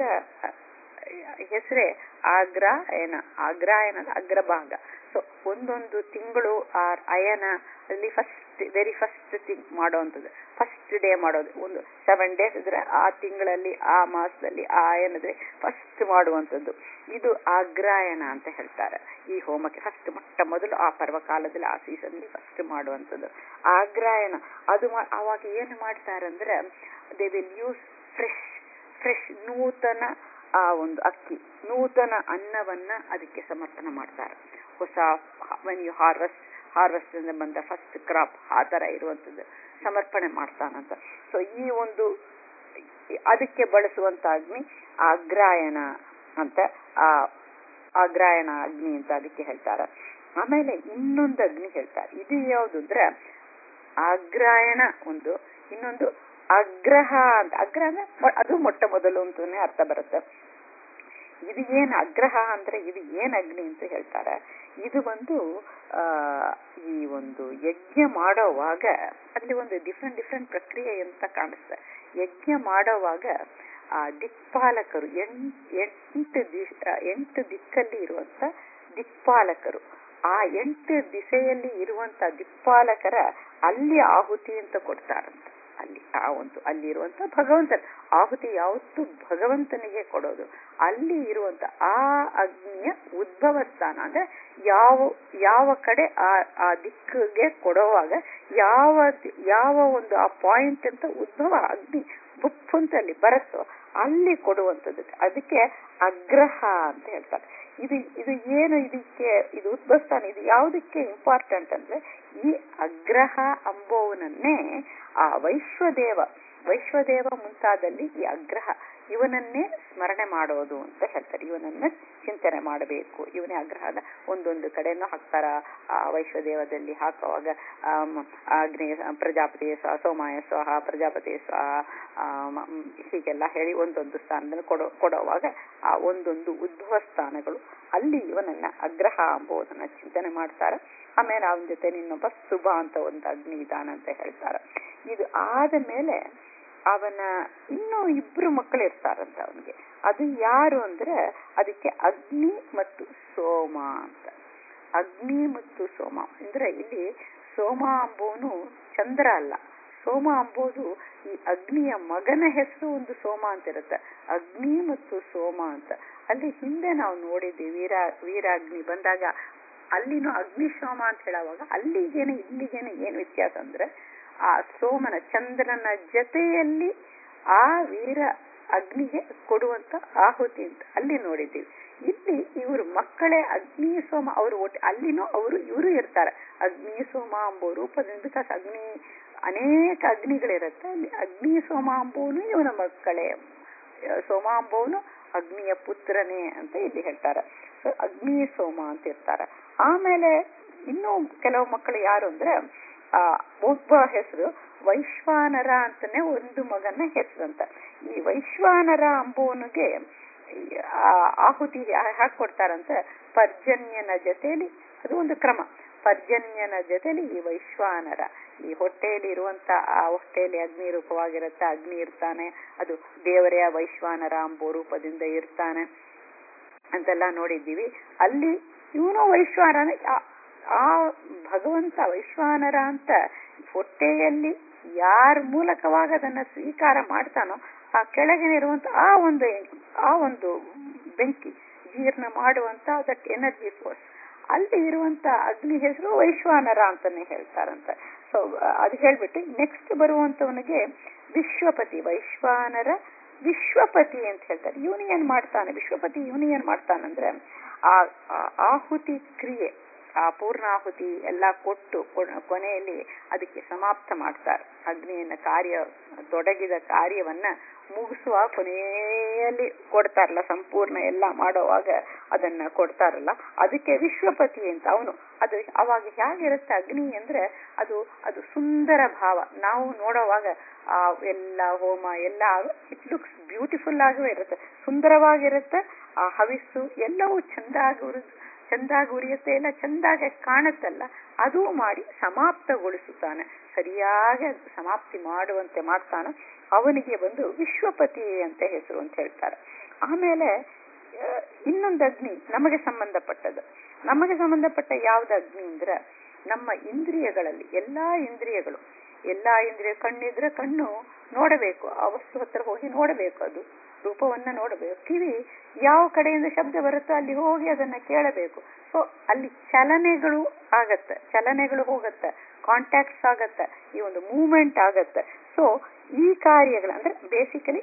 ಹೆಸರೇ ಆಗ್ರಾಯಣ ಆಗ್ರಾಯಣ ಅಗ್ರಭಾಗ ಸೊ ಒಂದೊಂದು ತಿಂಗಳು ಆ ಅಯನ ಅಲ್ಲಿ ಫಸ್ಟ್ ವೆರಿ ಫಸ್ಟ್ ಥಿಂಗ್ ಮಾಡೋವಂಥದ್ದು ಫಸ್ಟ್ ಡೇ ಮಾಡೋದು ಒಂದು ಸೆವೆನ್ ಡೇಸ್ ಇದ್ರೆ ಆ ತಿಂಗಳಲ್ಲಿ ಆ ಮಾಸದಲ್ಲಿ ಆ ಅಯನದ್ರೆ ಫಸ್ಟ್ ಮಾಡುವಂಥದ್ದು ಇದು ಆಗ್ರಾಯಣ ಅಂತ ಹೇಳ್ತಾರೆ ಈ ಹೋಮಕ್ಕೆ ಫಸ್ಟ್ ಮೊಟ್ಟ ಮೊದಲು ಆ ಪರ್ವಕಾಲದಲ್ಲಿ ಆ ಸೀಸನ್ ಫಸ್ಟ್ ಮಾಡುವಂಥದ್ದು ಆಗ್ರಾಯಣ ಅದು ಮಾ- ಅವಾಗ ಏನು ಮಾಡ್ತಾರಂದ್ರೆ they will use fresh fresh ನೂತನ ಆ ಒಂದು ಅಕ್ಕಿ ನೂತನ ಅನ್ನವನ್ನ ಅದಕ್ಕೆ ಸಮರ್ಪಣೆ ಮಾಡ್ತಾರೆ ಹೊಸ ವೆನ್ ಯು ಹಾರ್ವೆಸ್ಟ್ ಹಾರ್ವೆಸ್ಟ್ ಇಂದ ಬಂದ ಫಸ್ಟ್ ಕ್ರಾಪ್ ಆ ತರ ಇರುವಂತದ್ದು ಸಮರ್ಪಣೆ ಮಾಡ್ತಾನಂತ ಸೊ ಈ ಒಂದು ಅದಕ್ಕೆ ಬಳಸುವಂತ ಅಗ್ನಿ ಅಗ್ರಾಯಣ ಅಂತ ಆ ಅಗ್ರಾಯಣ ಅಗ್ನಿ ಅಂತ ಅದಕ್ಕೆ ಹೇಳ್ತಾರೆ ಆಮೇಲೆ ಇನ್ನೊಂದು ಅಗ್ನಿ ಹೇಳ್ತಾರೆ ಇದು ಯಾವುದು ಅಂದ್ರೆ ಅಗ್ರಾಯಣ ಒಂದು ಇನ್ನೊಂದು ಅಗ್ರಹ ಅಂತ ಅಗ್ರಹ ಅಂದ್ರೆ ಮೊ- ಅದು ಮೊಟ್ಟ ಮೊದಲು ಅಂತಾನೆ ಅರ್ಥ ಬರುತ್ತೆ ಇದು ಏನ್ ಅಗ್ರಹ ಅಂದ್ರೆ ಇದು ಏನ್ ಅಗ್ನಿ ಅಂತ ಹೇಳ್ತಾರೆ ಇದು ಒಂದು ಆ ಈ ಒಂದು ಯಜ್ಞ ಮಾಡೋವಾಗ ಅಲ್ಲಿ ಒಂದು ಡಿಫ್ರೆಂಟ್ ಡಿಫ್ರೆಂಟ್ ಪ್ರಕ್ರಿಯೆ ಅಂತ ಕಾಣಿಸ್ತದೆ ಯಜ್ಞ ಮಾಡೋವಾಗ ಆ ದಿಕ್ಪಾಲಕರು ಎಂಟ್ ಎಂಟು ದಿಶ್ ಆ, ಎಂಟು ದಿಕ್ಕಲ್ಲಿ ಇರುವಂತ ದಿಕ್ಪಾಲಕರು ಆ ಎಂಟು ದಿಸೆಯಲ್ಲಿ ಇರುವಂತ ದಿಕ್ಪಾಲಕರ ಅಲ್ಲಿ ಆಹುತಿ ಅಂತ ಕೊಡ್ತಾರಂತ ಅಲ್ಲಿ ಆ ಒಂದು ಅಲ್ಲಿರುವಂತ ಭಗವಂತನ ಆಹುತಿ ಯಾವತ್ತು ಭಗವಂತನಿಗೆ ಕೊಡೋದು ಅಲ್ಲಿ ಇರುವಂತ ಆ ಅಗ್ನಿಯ ಉದ್ಭವ ಸ್ಥಾನ ಅಂದ್ರೆ ಯಾವ ಯಾವ ಕಡೆ ಆ ಆ ದಿಕ್ಕಿಗೆ ಕೊಡುವಾಗ ಯಾವ ದಿ- ಯಾವ ಒಂದು ಆ ಪಾಯಿಂಟ್ ಅಂತ ಉದ್ಭವ ಅಗ್ನಿ ಬುಪ್ಪು ಅಂತ ಅಲ್ಲಿ ಬರುತ್ತೋ ಅಲ್ಲಿ ಕೊಡುವಂಥದ್ದು ಅದಕ್ಕೆ ಅಗ್ರಹ ಅಂತ ಹೇಳ್ತಾರೆ ಇದು ಇದು ಏನು ಇದಕ್ಕೆ ಇದು ಉದ್ಭವಸ್ಥಾನ ಇದು ಯಾವುದಕ್ಕೆ ಇಂಪಾರ್ಟೆಂಟ್ ಅಂದ್ರೆ ಈ ಅಗ್ರಹ ಅಂಬೋವನನ್ನೇ ಆ ವೈಶ್ವದೇವ ವೈಶ್ವದೇವ ಮುಂತಾದಲ್ಲಿ ಈ ಅಗ್ರಹ ಇವನನ್ನೇ ಸ್ಮರಣೆ ಮಾಡೋದು ಅಂತ ಹೇಳ್ತಾರೆ ಇವನನ್ನ ಚಿಂತನೆ ಮಾಡಬೇಕು ಇವನೇ ಅಗ್ರಹದ ಒಂದೊಂದು ಕಡೆನೂ ಹಾಕ್ತಾರ ಆ ವೈಶ್ವದೇವದಲ್ಲಿ ಹಾಕುವಾಗ ಆಮ್, ಅಗ್ನಿ ಪ್ರಜಾಪತಿ ಸ್ವ ಸೋಮಾಯ ಸ್ವಾಹ ಪ್ರಜಾಪತಿ ಸ್ವಾಹ ಆಮ್, ಹೀಗೆಲ್ಲ ಹೇಳಿ ಒಂದೊಂದು ಸ್ಥಾನದಲ್ಲಿ ಕೊಡೋ ಕೊಡುವಾಗ ಆ ಒಂದೊಂದು ಉದ್ಭವ ಸ್ಥಾನಗಳು ಅಲ್ಲಿ ಇವನನ್ನ ಅಗ್ರಹ ಎಂಬುದನ್ನ ಚಿಂತನೆ ಮಾಡ್ತಾರೆ ಆಮೇಲೆ ಅವನ ಜೊತೆ ಇನ್ನೊಬ್ಬ ಸುಭ ಅಂತ ಒಂದು ಅಗ್ನಿ ಇದಾನ ಅಂತ ಹೇಳ್ತಾರೆ ಇದು ಆದ ಮೇಲೆ ಅವನ ಇನ್ನೂ ಇಬ್ರು ಮಕ್ಕಳು ಇರ್ತಾರಂತ ಅವನಿಗೆ ಅದು ಯಾರು ಅಂದ್ರೆ ಅದಕ್ಕೆ ಅಗ್ನಿ ಮತ್ತು ಸೋಮ ಅಂತ ಅಗ್ನಿ ಮತ್ತು ಸೋಮ ಅಂದ್ರೆ ಇಲ್ಲಿ ಸೋಮ ಅಂಬೋನು ಚಂದ್ರ ಅಲ್ಲ ಸೋಮ ಅಂಬೋದು ಈ ಅಗ್ನಿಯ ಮಗನ ಹೆಸರು ಒಂದು ಸೋಮ ಅಂತ ಇರುತ್ತೆ ಅಗ್ನಿ ಮತ್ತು ಸೋಮ ಅಂತ ಅಲ್ಲಿ ಹಿಂದೆ ನಾವು ನೋಡಿದ್ವಿ ವೀರ ವೀರಾಗ್ನಿ ಬಂದಾಗ ಅಲ್ಲಿನೂ ಅಗ್ನಿಶೋಮ ಅಂತ ಹೇಳುವಾಗ ಅಲ್ಲಿಗೇನೆ ಇಲ್ಲಿಗೇನೆ ಏನ್ ವ್ಯತ್ಯಾಸ ಅಂದ್ರೆ ಆ ಸೋಮನ ಚಂದ್ರನ ಜೊತೆಯಲ್ಲಿ ಆ ವೀರ ಅಗ್ನಿಗೆ ಕೊಡುವಂತ ಆಹುತಿ ಅಂತ ಅಲ್ಲಿ ನೋಡಿದ್ದೀವಿ ಇಲ್ಲಿ ಇವರು ಮಕ್ಕಳೇ ಅಗ್ನಿ ಸೋಮ ಅವರು ಒಟ್ಟು ಅಲ್ಲಿನೂ ಅವರು ಇವರು ಇರ್ತಾರೆ ಅಗ್ನಿ ಸೋಮ ಎಂಬೋ ರೂಪದಿಂದ ಬಿಕಾಸ್ ಅಗ್ನಿ ಅನೇಕ ಅಗ್ನಿಗಳಿರುತ್ತೆ ಅಲ್ಲಿ ಅಗ್ನಿ ಸೋಮ ಅಂಬೋನು ಇವನ ಮಕ್ಕಳೇ ಸೋಮ ಅಂಬೋನು ಅಗ್ನಿಯ ಪುತ್ರನೇ ಅಂತ ಇಲ್ಲಿ ಹೇಳ್ತಾರೆ ಸೊ ಅಗ್ನಿ ಸೋಮ ಅಂತ ಇರ್ತಾರೆ ಆಮೇಲೆ ಇನ್ನೂ ಕೆಲವು ಮಕ್ಕಳು ಯಾರು ಅಂದ್ರೆ ಆ ಒಬ್ಬ ಹೆಸರು ವೈಶ್ವಾನರ ಅಂತಾನೆ ಒಂದು ಮಗನ ಹೆಸರಂತ ಈ ವೈಶ್ವಾನರ ಅಂಬೋನಿಗೆ ಆ ಆಹುತಿ ಹಾಕಿ ಕೊಡ್ತಾರಂತ ಪರ್ಜನ್ಯನ ಜೊತೆಲಿ ಅದು ಒಂದು ಕ್ರಮ ಪರ್ಜನ್ಯನ ಜೊತೆಲಿ ಈ ವೈಶ್ವಾನರ ಈ ಹೊಟ್ಟೆಯಲ್ಲಿ ಇರುವಂತ ಆ ಹೊಟ್ಟೆಯಲ್ಲಿ ಅಗ್ನಿ ರೂಪವಾಗಿರುತ್ತೆ ಅಗ್ನಿ ಇರ್ತಾನೆ ಅದು ದೇವರೇ ವೈಶ್ವಾನರ ಎಂಬೋ ರೂಪದಿಂದ ಇರ್ತಾನೆ ಅಂತೆಲ್ಲ ನೋಡಿದ್ದೀವಿ ಅಲ್ಲಿ ಇವನು ವೈಶ್ವಾನರ ಆ ಭಗವಂತ ವೈಶ್ವಾನರ ಅಂತ ಹೊಟ್ಟೆಯಲ್ಲಿ ಯಾರ ಮೂಲಕವಾಗಿ ಅದನ್ನ ಸ್ವೀಕಾರ ಮಾಡ್ತಾನೋ ಆ ಕೆಳಗೆ ಇರುವಂತ ಆ ಒಂದು ಆ ಒಂದು ಬೆಂಕಿ ಜೀರ್ಣ ಮಾಡುವಂತ ದಟ್ ಎನರ್ಜಿ ಫೋರ್ಸ್ ಅಲ್ಲಿ ಇರುವಂತ ಅಗ್ನಿ ಹೆಸರು ವೈಶ್ವಾನರ ಅಂತಾನೆ ಹೇಳ್ತಾರಂತ ಸೊ ಅದು ಹೇಳ್ಬಿಟ್ಟು ನೆಕ್ಸ್ಟ್ ಬರುವಂತವನಿಗೆ ವಿಶ್ವಪತಿ ವೈಶ್ವಾನರ ವಿಶ್ವಪತಿ ಅಂತ ಹೇಳ್ತಾರೆ ಇವನು ಏನ್ ಮಾಡ್ತಾನೆ ವಿಶ್ವಪತಿ ಇವನು ಏನ್ ಮಾಡ್ತಾನಂದ್ರೆ ಆ ಆಹುತಿ ಕ್ರಿಯೆ ಆ ಪೂರ್ಣಾಹುತಿ ಎಲ್ಲ ಕೊಟ್ಟು ಕೊನೆಯಲ್ಲಿ ಅದಕ್ಕೆ ಸಮಾಪ್ತ ಮಾಡ್ತಾರೆ ಅಗ್ನಿಯನ್ನ ಕಾರ್ಯ ತೊಡಗಿದ ಕಾರ್ಯವನ್ನ ಮುಗಿಸುವ ಕೊನೆಯಲ್ಲಿ ಕೊಡ್ತಾರಲ್ಲ ಸಂಪೂರ್ಣ ಎಲ್ಲ ಮಾಡುವಾಗ ಅದನ್ನ ಕೊಡ್ತಾರಲ್ಲ ಅದಕ್ಕೆ ವಿಶ್ವಪತಿ ಅಂತ ಅವನು ಅದು ಅವಾಗ ಹೇಗಿರುತ್ತೆ ಅಗ್ನಿ ಅಂದ್ರೆ ಅದು ಅದು ಸುಂದರ ಭಾವ ನಾವು ನೋಡುವಾಗ ಆ ಎಲ್ಲ ಹೋಮ ಎಲ್ಲ ಇಟ್ ಲುಕ್ಸ್ ಬ್ಯೂಟಿಫುಲ್ ಆಗೂ ಇರುತ್ತೆ ಸುಂದರವಾಗಿರುತ್ತೆ ಆ ಹವಿಸ್ಸು ಎಲ್ಲವೂ ಚಂದಾಗಿ ಉರಿದು ಚಂದಾಗಿ ಉರಿಯುತ್ತೆ ಎಲ್ಲ ಚಂದಾಗಿ ಕಾಣುತ್ತಲ್ಲ ಅದು ಮಾಡಿ ಸಮಾಪ್ತಗೊಳಿಸುತ್ತಾನೆ ಸರಿಯಾಗಿ ಸಮಾಪ್ತಿ ಮಾಡುವಂತೆ ಮಾಡ್ತಾನೆ ಅವನಿಗೆ ಬಂದು ವಿಶ್ವಪತಿ ಅಂತ ಹೆಸರು ಅಂತ ಹೇಳ್ತಾರೆ ಆಮೇಲೆ ಇನ್ನೊಂದು ಅಗ್ನಿ ನಮಗೆ ಸಂಬಂಧಪಟ್ಟದ್ದು ನಮಗೆ ಸಂಬಂಧಪಟ್ಟ ಯಾವ್ದು ಅಗ್ನಿ ಅಂದ್ರೆ ನಮ್ಮ ಇಂದ್ರಿಯಗಳಲ್ಲಿ ಎಲ್ಲಾ ಇಂದ್ರಿಯಗಳು ಎಲ್ಲಾ ಇಂದ್ರಿಯ ಕಣ್ಣಿದ್ರೆ ಕಣ್ಣು ನೋಡಬೇಕು ಆ ವಸ್ತು ಹತ್ರ ಹೋಗಿ ನೋಡಬೇಕು ಅದು ರೂಪವನ್ನ ನೋಡಬೇಕು ಕಿವಿ ಯಾವ ಕಡೆಯಿಂದ ಶಬ್ದ ಬರುತ್ತೋ ಅಲ್ಲಿ ಹೋಗಿ ಅದನ್ನ ಕೇಳಬೇಕು ಸೊ ಅಲ್ಲಿ ಚಲನೆಗಳು ಆಗತ್ತೆ ಚಲನೆಗಳು ಹೋಗತ್ತೆ ಕಾಂಟ್ಯಾಕ್ಟ್ಸ್ ಆಗತ್ತೆ ಈ ಒಂದು ಮೂವ್ಮೆಂಟ್ ಆಗತ್ತೆ ಸೊ ಈ ಕಾರ್ಯಗಳು ಅಂದ್ರೆ ಬೇಸಿಕಲಿ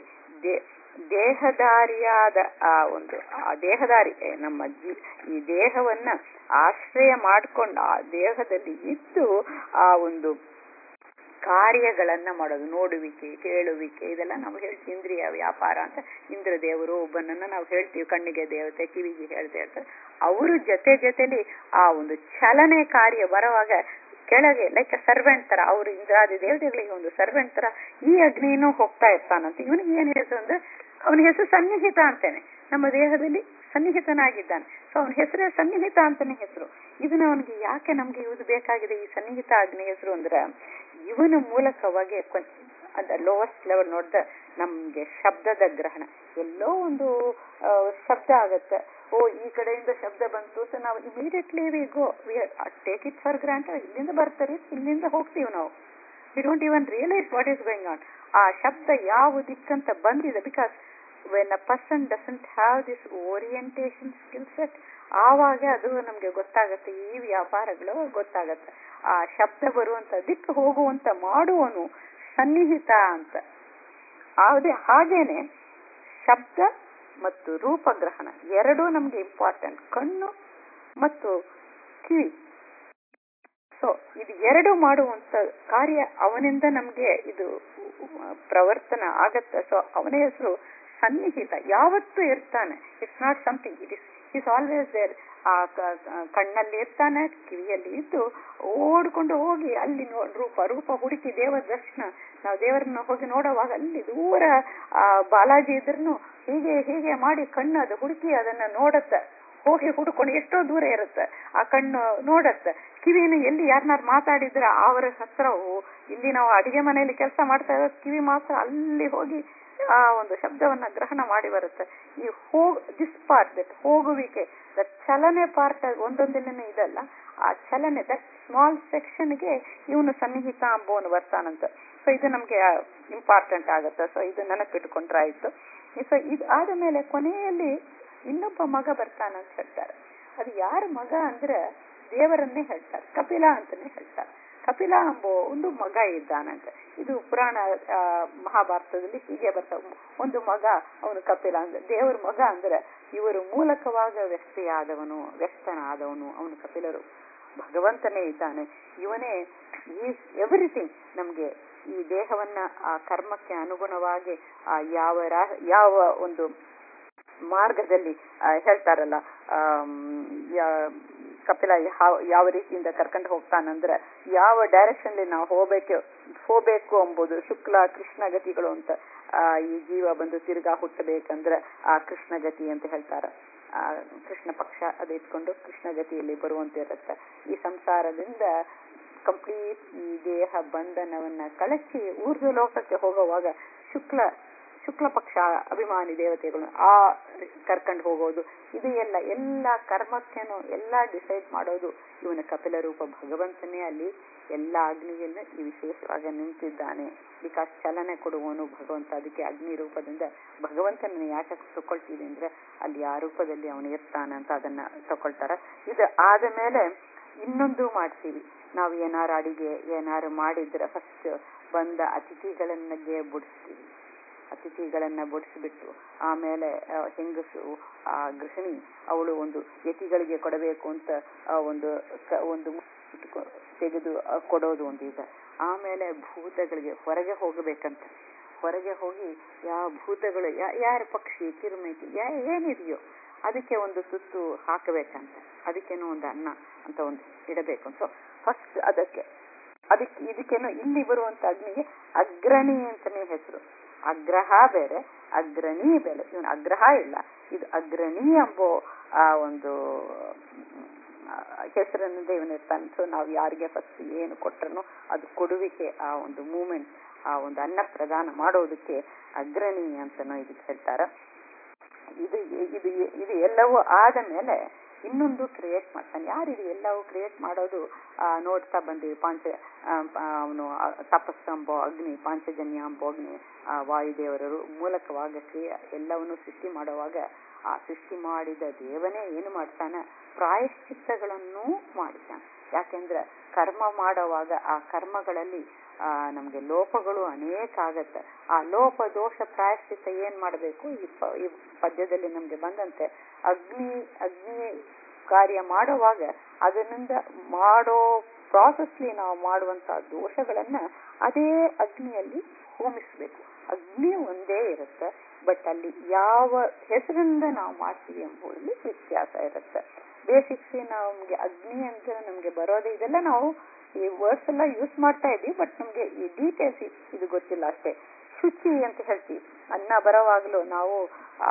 ದೇಹದಾರಿಯಾದ ಆ ಒಂದು ಆ ದೇಹದಾರಿ ನಮ್ಮ ಈ ದೇಹವನ್ನ ಆಶ್ರಯ ಮಾಡ್ಕೊಂಡು ಆ ದೇಹದಲ್ಲಿ ಇದ್ದು ಆ ಒಂದು ಕಾರ್ಯಗಳನ್ನ ಮಾಡೋದು ನೋಡುವಿಕೆ ಕೇಳುವಿಕೆ ಇದೆಲ್ಲ ನಾವು ಹೇಳ್ತೀವಿ ಇಂದ್ರಿಯ ವ್ಯಾಪಾರ ಅಂತ ಇಂದ್ರ ದೇವರು ಒಬ್ಬನನ್ನ ನಾವು ಹೇಳ್ತೀವಿ ಕಣ್ಣಿಗೆ ದೇವತೆ ಕಿವಿಗೆ ಹೇಳ್ತಾ ಇರ್ತಾರೆ ಅವ್ರ ಜೊತೆ ಜೊತೆಲಿ ಆ ಒಂದು ಚಲನೆ ಕಾರ್ಯ ಬರುವಾಗ ಕೆಳಗೆ ಲೈಕ್ ಸರ್ವೆಂಟ್ ತರ ಅವರು ಇಂದ್ರಾದಿ ದೇವತೆಗಳಿಗೆ ಒಂದು ಸರ್ವೆಂಟ್ ತರ ಈ ಅಗ್ನಿನೂ ಹೋಗ್ತಾ ಇರ್ತಾನಂತ ಇವನಿಗೆ ಏನ್ ಹೆಸರು ಅಂದ್ರೆ ಅವನ ಹೆಸರು ಸನ್ನಿಹಿತ ಅಂತೇನೆ ನಮ್ಮ ದೇಹದಲ್ಲಿ ಸನ್ನಿಹಿತನಾಗಿದ್ದಾನೆ ಸೊ ಅವನ ಹೆಸರೇ ಸನ್ನಿಹಿತ ಅಂತಾನೆ ಹೆಸರು ಇದನ್ನ ಅವನಿಗೆ ಯಾಕೆ ನಮ್ಗೆ ಇದು ಬೇಕಾಗಿದೆ ಈ ಸನ್ನಿಹಿತ ಅಗ್ನಿ ಹೆಸರು ಅಂದ್ರೆ ಇವನ ಮೂಲಕವಾಗಿ ಅದ ಲೋವೆಸ್ಟ್ ಲೆವೆಲ್ ನೋಡ್ದ ನಮ್ಗೆ ಶಬ್ದದ ಗ್ರಹಣ ಎಲ್ಲೋ ಒಂದು ಶಬ್ದ ಆಗತ್ತೆ ಓ ಈ ಕಡೆಯಿಂದ ಶಬ್ದ ಬಂತು ಸೊ ನಾವು immediately we go we take it for grant ಇಲ್ಲಿಂದ ಬರ್ತಾರೆ ಇಲ್ಲಿಂದ ಹೋಗ್ತೀವಿ ನಾವು we don't even realise what is going on ಆ ಶಬ್ದ ಯಾವ ದಿಕ್ಕಂತ ಬಂದಿದೆ because when a person doesn't have this orientation skill set ಆವಾಗ ಅದು ನಮ್ಗೆ ಗೊತ್ತಾಗತ್ತೆ ಈ ವ್ಯಾಪಾರಗಳು ಗೊತ್ತಾಗತ್ತೆ ಆ ಶಬ್ದ ಬರುವಂತ ದಿಕ್ಕು ಹೋಗುವಂತ ಮಾಡುವನು ಸನ್ನಿಹಿತ ಅಂತ ಅದೇ ಹಾಗೇನೆ ಶಬ್ದ ಮತ್ತು ರೂಪಗ್ರಹಣ ಎರಡೂ ನಮ್ಗೆ ಇಂಪಾರ್ಟೆಂಟ್ ಕಣ್ಣು ಮತ್ತು ಕಿವಿ ಸೊ ಇದು ಎರಡು ಮಾಡುವಂತ ಕಾರ್ಯ ಅವನಿಂದ ನಮ್ಗೆ ಇದು ಪ್ರವರ್ತನ ಆಗತ್ತೆ ಸೊ ಅವನ ಹೆಸರು ಸನ್ನಿಹಿತ ಯಾವತ್ತೂ ಇರ್ತಾನೆ it's not something it is is always there ಆ ಕ- ಕ- ಕಣ್ಣಲ್ಲಿ ಇರ್ತಾನೆ ಕಿವಿಯಲ್ಲಿ ಇದ್ದು ಓಡ್ಕೊಂಡು ಹೋಗಿ ಅಲ್ಲಿ ನೋ ರೂಪ ರೂಪ ಹುಡುಕಿ ದೇವರ ದರ್ಶನ ನಾವು ದೇವರನ್ನ ಹೋಗಿ ನೋಡುವಾಗ ಅಲ್ಲಿ ದೂರ ಆ ಬಾಲಾಜಿ ಇದ್ರೂ ಹೀಗೆ ಹೀಗೆ ಮಾಡಿ ಕಣ್ಣು ಅದು ಹುಡುಕಿ ಅದನ್ನ ನೋಡತ್ತೆ ಹೋಗಿ ಹುಡ್ಕೊಂಡು ಎಷ್ಟೋ ದೂರ ಇರುತ್ತೆ ಆ ಕಣ್ಣು ನೋಡತ್ತೆ ಕಿವಿನ ಎಲ್ಲಿ ಯಾರನ್ನಾರು ಮಾತಾಡಿದ್ರೆ ಅವರ ಹತ್ರ ಓ- ಇಲ್ಲಿ ನಾವು ಅಡಿಗೆ ಮನೆಯಲ್ಲಿ ಕೆಲಸ ಮಾಡ್ತಾ ಇರೋದು ಕಿವಿ ಮಾತ್ರ ಅಲ್ಲಿ ಹೋಗಿ ಆ ಒಂದು ಶಬ್ದವನ್ನ ಗ್ರಹಣ ಮಾಡಿ ಬರುತ್ತೆ ಈ ಹೋಗ್ ದಿಸ್ ಪಾರ್ಟ್ ದಟ್ ಹೋಗುವಿಕೆ ದಟ್ ಚಲನೆ ಪಾರ್ಟ್ ಒಂದೊಂದಿನ ಇದಲ್ಲ ಆ ಚಲನೆ ದಟ್ ಸ್ಮಾಲ್ ಸೆಕ್ಷನ್ಗೆ ಇವನು ಸನ್ನಿಹಿತ ಅಂಬೋನು ಬರ್ತಾನಂತ ಸೊ ಇದು ನಮ್ಗೆ ಇಂಪಾರ್ಟೆಂಟ್ ಆಗುತ್ತೆ ಸೊ ಇದು ನೆನಪಿಟ್ಕೊಂಡ್ರೆ ಆಯ್ತು ಸೊ ಇದು ಆದ ಮೇಲೆ ಕೊನೆಯಲ್ಲಿ ಇನ್ನೊಬ್ಬ ಮಗ ಬರ್ತಾನಂತ ಹೇಳ್ತಾರೆ ಅದು ಯಾರ ಮಗ ಅಂದ್ರೆ ದೇವರನ್ನೇ ಹೇಳ್ತಾರೆ ಕಪಿಲ ಅಂತಾನೆ ಹೇಳ್ತಾರೆ ಕಪಿಲ ಎಂಬ ಒಂದು ಮಗ ಇದ್ದಾನಂತೆ ಇದು ಪುರಾಣ ಆ, ಮಹಾಭಾರತದಲ್ಲಿ ಹೀಗೆ ಬರ್ತಾವ ಒಂದು ಮಗ ಅವನು ಕಪಿಲ ಅಂದ್ರೆ ದೇವರ ಮಗ ಅಂದ್ರೆ ಇವರು ಮೂಲಕವಾಗ ವ್ಯಕ್ತಿಯಾದವನು ವ್ಯಕ್ತನಾದವನು ಅವನು ಕಪಿಲರು ಭಗವಂತನೇ ಇದ್ದಾನೆ ಇವನೇ ಈಸ್ ಎವ್ರಿಥಿಂಗ್ ನಮ್ಗೆ ಈ ದೇಹವನ್ನ ಆ ಕರ್ಮಕ್ಕೆ ಅನುಗುಣವಾಗಿ ಆ ಯಾವ ರಾ- ಯಾವ ಒಂದು ಮಾರ್ಗದಲ್ಲಿ ಆ, ಹೇಳ್ತಾರಲ್ಲ ಆಮ್, ಯಾ- ಕಪಿಲ ಯಾವ- ಯಾವ ರೀತಿಯಿಂದ ಕರ್ಕೊಂಡು ಹೋಗ್ತಾನಂದ್ರೆ ಯಾವ ಡೈರೆಕ್ಷನ್ ನಾವು ಹೋಗ್ಬೇಕು ಹೋಗ್ಬೇಕು ಎಂಬುದು ಶುಕ್ಲ ಕೃಷ್ಣ ಗತಿಗಳು ಅಂತ ಆ, ಈ ಜೀವ ಬಂದು ತಿರ್ಗಾ ಹುಟ್ಟಬೇಕಂದ್ರೆ ಆ ಕೃಷ್ಣ ಗತಿ ಅಂತ ಹೇಳ್ತಾರೆ ಆ ಕೃಷ್ಣ ಪಕ್ಷ ಅದು ಇಟ್ಕೊಂಡು ಕೃಷ್ಣ ಗತಿಯಲ್ಲಿ ಬರುವಂತೆ ಇರುತ್ತೆ ಈ ಸಂಸಾರದಿಂದ ಕಂಪ್ಲೀಟ್ ಈ ದೇಹ ಬಂಧನವನ್ನ ಕಳಚಿ ಊರ್ಧ್ವ ಲೋಕಕ್ಕೆ ಹೋಗುವಾಗ ಶುಕ್ಲ ಶುಕ್ಲ ಪಕ್ಷ ಅಭಿಮಾನಿ ದೇವತೆಗಳು ಆ ಕರ್ಕೊಂಡು ಹೋಗೋದು ಇದು ಎಲ್ಲ ಎಲ್ಲ ಕರ್ಮಕ್ಕೇನು ಎಲ್ಲ ಡಿಸೈಡ್ ಮಾಡೋದು ಇವನ ಕಪಿಲ ರೂಪ ಭಗವಂತನೇ ಅಲ್ಲಿ ಎಲ್ಲ ಅಗ್ನಿಯನ್ನು ಈ ವಿಶೇಷವಾಗಿ ನಿಂತಿದ್ದಾನೆ ಬಿಕಾಸ್ ಚಲನೆ ಕೊಡುವವನು ಭಗವಂತ ಅದಕ್ಕೆ ಅಗ್ನಿ ರೂಪದಿಂದ ಭಗವಂತನ ಯಾಕೆ ತಗೊಳ್ತೀವಿ ಅಂದ್ರೆ ಅಲ್ಲಿ ಆ ರೂಪದಲ್ಲಿ ಅವನು ಇರ್ತಾನೆ ಅಂತ ಅದನ್ನ ತಗೊಳ್ತಾರ ಇದು ಆದ ಮೇಲೆ ಇನ್ನೊಂದು ಮಾಡ್ತೀವಿ ನಾವು ಏನಾರು ಅಡಿಗೆ ಏನಾರು ಮಾಡಿದ್ರೆ ಫಸ್ಟ್ ಬಂದ ಅತಿಥಿಗಳನ್ನೇ ಬುಡಿಸ್ತೀವಿ ಅತಿಥಿಗಳನ್ನ ಬಡಿಸಿಬಿಟ್ಟು ಆಮೇಲೆ ಆ, ಹೆಂಗಸು ಆ ಗೃಹಿಣಿ ಅವಳು ಒಂದು ಯತಿಗಳಿಗೆ ಕೊಡಬೇಕು ಅಂತ ಆ, ಒಂದು ಕ- ಒಂದು ಮುಟ್ಟು ತೆಗೆದು ಆ, ಕೊಡೋದು ಒಂದು ಇದೆ ಆಮೇಲೆ ಭೂತಗಳಿಗೆ ಹೊರಗೆ ಹೋಗಬೇಕಂತ ಹೊರಗೆ ಹೋಗಿ ಯಾವ ಭೂತಗಳು ಯಾ- ಯಾರ ಪಕ್ಷಿ ಕಿರುಮೇತಿ ಯಾ ಏನಿದೆಯೋ ಅದಕ್ಕೆ ಒಂದು ತುತ್ತು ಹಾಕಬೇಕಂತ ಅದಕ್ಕೇನೋ ಒಂದು ಅನ್ನ ಅಂತ ಒಂದು ಇಡಬೇಕು ಸೊ ಫಸ್ಟ್ ಅದಕ್ಕೆ ಅದಕ್ಕೆ ಇದಕ್ಕೇನೋ ಇಲ್ಲಿ ಬರುವಂತ ಅಗ್ನಿಗೆ ಅಗ್ರಣಿ ಅಂತಾನೆ ಹೆಸರು ಅಗ್ರಹ ಬೇರೆ ಅಗ್ರಣಿ ಬೇರೆ ಇವನು ಅಗ್ರಹ ಇಲ್ಲ ಇದು ಅಗ್ರಣಿ ಎಂಬೋ ಆ ಒಂದು ಹೆಸರನ್ನ ಇವನು ಇರ್ತಾನೆ ಸೊ ನಾವು ಯಾರಿಗೆ ಫಸ್ಟ್ ಏನು ಕೊಟ್ಟರು ಅದು ಕೊಡುವಿಕೆ ಆ ಒಂದು ಮೂಮೆಂಟ್ ಆ ಒಂದು ಅನ್ನ ಪ್ರದಾನ ಮಾಡೋದಕ್ಕೆ ಅಗ್ರಣಿ ಅಂತನೋ ಇದಕ್ಕೆ ಹೇಳ್ತಾರೆ ಇದು ಇದು ಇದು ಎಲ್ಲವೂ ಆದ ಮೇಲೆ ಇನ್ನೊಂದು ಕ್ರಿಯೇಟ್ ಮಾಡ್ತಾನೆ ಯಾರಿದು ಎಲ್ಲವೂ ಕ್ರಿಯೇಟ್ ಮಾಡೋದು ಆ, ನೋಡ್ತಾ ಬಂದೀವಿ ಪಾಂಚ ಅವನು ತಪಸ್ಸು ಎಂಬೋ ಅಗ್ನಿ ಪಾಂಚಜನ್ಯ ಎಂಬೋ ಅಗ್ನಿ ಆ, ವಾಯುದೇವರರು ಮೂಲಕವಾಗ ಕ್ರಿಯೆ ಎಲ್ಲವನ್ನು ಸೃಷ್ಟಿ ಮಾಡುವಾಗ ಆ ಸೃಷ್ಟಿ ಮಾಡಿದ ದೇವನೇ ಏನು ಮಾಡ್ತಾನೆ ಪ್ರಾಯಶ್ಚಿತ್ತಗಳನ್ನು ಮಾಡ್ತಾನೆ ಯಾಕೆಂದ್ರೆ ಕರ್ಮ ಮಾಡುವಾಗ ಆ ಕರ್ಮಗಳಲ್ಲಿ ಆ ನಮ್ಗೆ ಲೋಪಗಳು ಅನೇಕ ಆಗತ್ತೆ ಆ ಲೋಪ ದೋಷ ಪ್ರಾಯಶ್ಚಿತ್ತ ಏನ್ ಮಾಡಬೇಕು ಈ ಪ- ಈ ಪದ್ಯದಲ್ಲಿ ನಮ್ಗೆ ಬಂದಂತೆ ಅಗ್ನಿ ಅಗ್ನಿ ಕಾರ್ಯ ಮಾಡುವಾಗ ಅದರಿಂದ ಮಾಡೋ ಪ್ರಾಸೆಸ್ಲಿ ನಾವು ಮಾಡುವಂತ ದೋಷಗಳನ್ನ ಅದೇ ಅಗ್ನಿಯಲ್ಲಿ ಹೋಮಿಸ್ಬೇಕು ಅಗ್ನಿ ಒಂದೇ ಇರುತ್ತೆ ಬಟ್ ಅಲ್ಲಿ ಯಾವ ಹೆಸರಿಂದ ನಾವು ಮಾಡ್ತೀವಿ ಎಂಬುದರಲ್ಲಿ ವ್ಯತ್ಯಾಸ ಇರುತ್ತೆ ಬೇಸಿಕ್ಸ್ ನಮ್ಗೆ ಅಗ್ನಿ ಅಂತ ನಮ್ಗೆ ಬರೋದೇ ಇದೆಲ್ಲ ನಾವು ಈ ವರ್ಡ್ಸ್ ಎಲ್ಲ ಯೂಸ್ ಮಾಡ್ತಾ ಇದ್ವಿ ಬಟ್ ನಮ್ಗೆ ಈ ಡೀಟೇಲ್ಸ್ ಇದು ಗೊತ್ತಿಲ್ಲ ಅಷ್ಟೇ ಶುಚಿ ಅಂತ ಹೇಳ್ತೀವಿ ಅನ್ನ ಬರೋವಾಗ್ಲೂ ನಾವು ಆ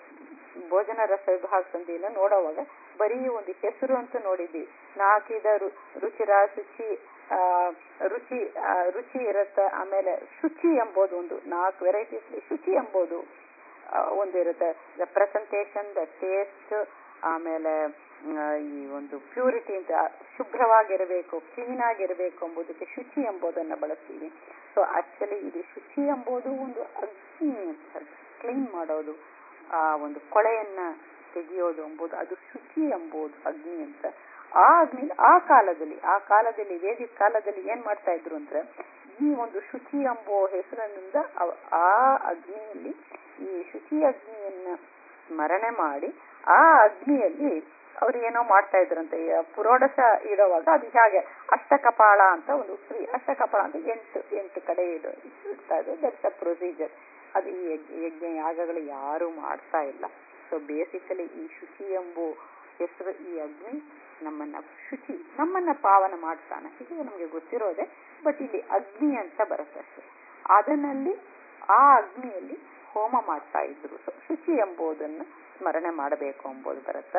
ಭೋಜನ ರಸ ವಿಭಾಗ ಸಂಧಿಯನ್ನ ನೋಡುವಾಗ ಬರೀ ಒಂದು ಹೆಸರು ಅಂತ ನೋಡಿದ್ವಿ ನಾಲ್ಕಿದ ರು- ರುಚಿರ ಶುಚಿ ಆ, ರುಚಿ ಆ, ರುಚಿ ಇರುತ್ತೆ ಆಮೇಲೆ ಶುಚಿ ಎಂಬುದು ಒಂದು ನಾಲ್ಕು ವೆರೈಟೀಸ್ ಶುಚಿ ಎಂಬುದು ಆ, ಒಂದು ಇರುತ್ತೆ ದ ಪ್ರೆಸೆಂಟೇಷನ್ ದ ಟೇಸ್ಟ್ ಆಮೇಲೆ ಮ್, ಈ ಒಂದು ಪ್ಯೂರಿಟಿ ಅಂತ ಶುಭ್ರವಾಗಿರಬೇಕು ಕ್ಲೀನ್ ಆಗಿರಬೇಕು ಎಂಬುದಕ್ಕೆ ಶುಚಿ ಎಂಬುದನ್ನ ಬಳಸ್ತೀವಿ ಸೊ ಆಕ್ಚುಲಿ ಇದು ಶುಚಿ ಎಂಬುದು ಒಂದು ಅಗ್ನಿ ಅಂತ ಕ್ಲೀನ್ ಮಾಡೋದು ಆ ಒಂದು ಕೊಳೆಯನ್ನ ತೆಗೆಯೋದು ಎಂಬುದು ಅದು ಶುಚಿ ಎಂಬುದು ಅಗ್ನಿ ಅಂತ ಆ ಅಗ್ನಿ ಆ ಕಾಲದಲ್ಲಿ ಆ ಕಾಲದಲ್ಲಿ ವೇದಿಕ ಕಾಲದಲ್ಲಿ ಏನ್ ಮಾಡ್ತಾ ಇದ್ರು ಅಂದ್ರೆ ಈ ಒಂದು ಶುಚಿ ಎಂಬೋ ಹೆಸರಿನಿಂದ ಅವ- ಆ ಅಗ್ನಿಯಲ್ಲಿ ಈ ಶುಚಿ ಅಗ್ನಿಯನ್ನ ಸ್ಮರಣೆ ಮಾಡಿ ಆ ಅಗ್ನಿಯಲ್ಲಿ ಅವ್ರು ಏನೋ ಮಾಡ್ತಾ ಇದ್ರಂತೆ ಈ ಪುರೋಡಶ ಇಡುವಾಗ ಅದು ಹೇಗೆ ಅಷ್ಟಕಪಾಳ ಅಂತ ಒಂದು ಫ್ರೀ ಅಷ್ಟಕಪಾಳ ಅಂತ ಎಂಟು ಎಂಟು ಕಡೆ ಇಡು ಇಡ್ತಾ ಇದೆ ದಟ್ಸ್ ಅ ಪ್ರೊಸೀಜರ್ ಅದು ಈ ಯಜ್ಞ ಯಜ್ಞ ಯಾಗಗಳು ಯಾರು ಮಾಡ್ತಾ ಇಲ್ಲ ಸೊ ಬೇಸಿಕಲಿ ಈ ಶುಚಿ ಎಂಬು ಹೆಸರು ಈ ಅಗ್ನಿ ನಮ್ಮನ್ನ ಶುಚಿ ನಮ್ಮನ್ನ ಪಾವನ ಮಾಡ್ತಾನೆ ಇದು ನಮಗೆ ಗೊತ್ತಿರೋದೆ ಬಟ್ ಇಲ್ಲಿ ಅಗ್ನಿ ಅಂತ ಬರುತ್ತೆ ಅಷ್ಟೇ ಅದನ್ನಲ್ಲಿ ಆ ಅಗ್ನಿಯಲ್ಲಿ ಹೋಮ ಮಾಡ್ತಾ ಇದ್ರು ಸೊ ಶುಚಿ ಎಂಬುದನ್ನು ಸ್ಮರಣೆ ಮಾಡಬೇಕು ಎಂಬುದು ಬರುತ್ತೆ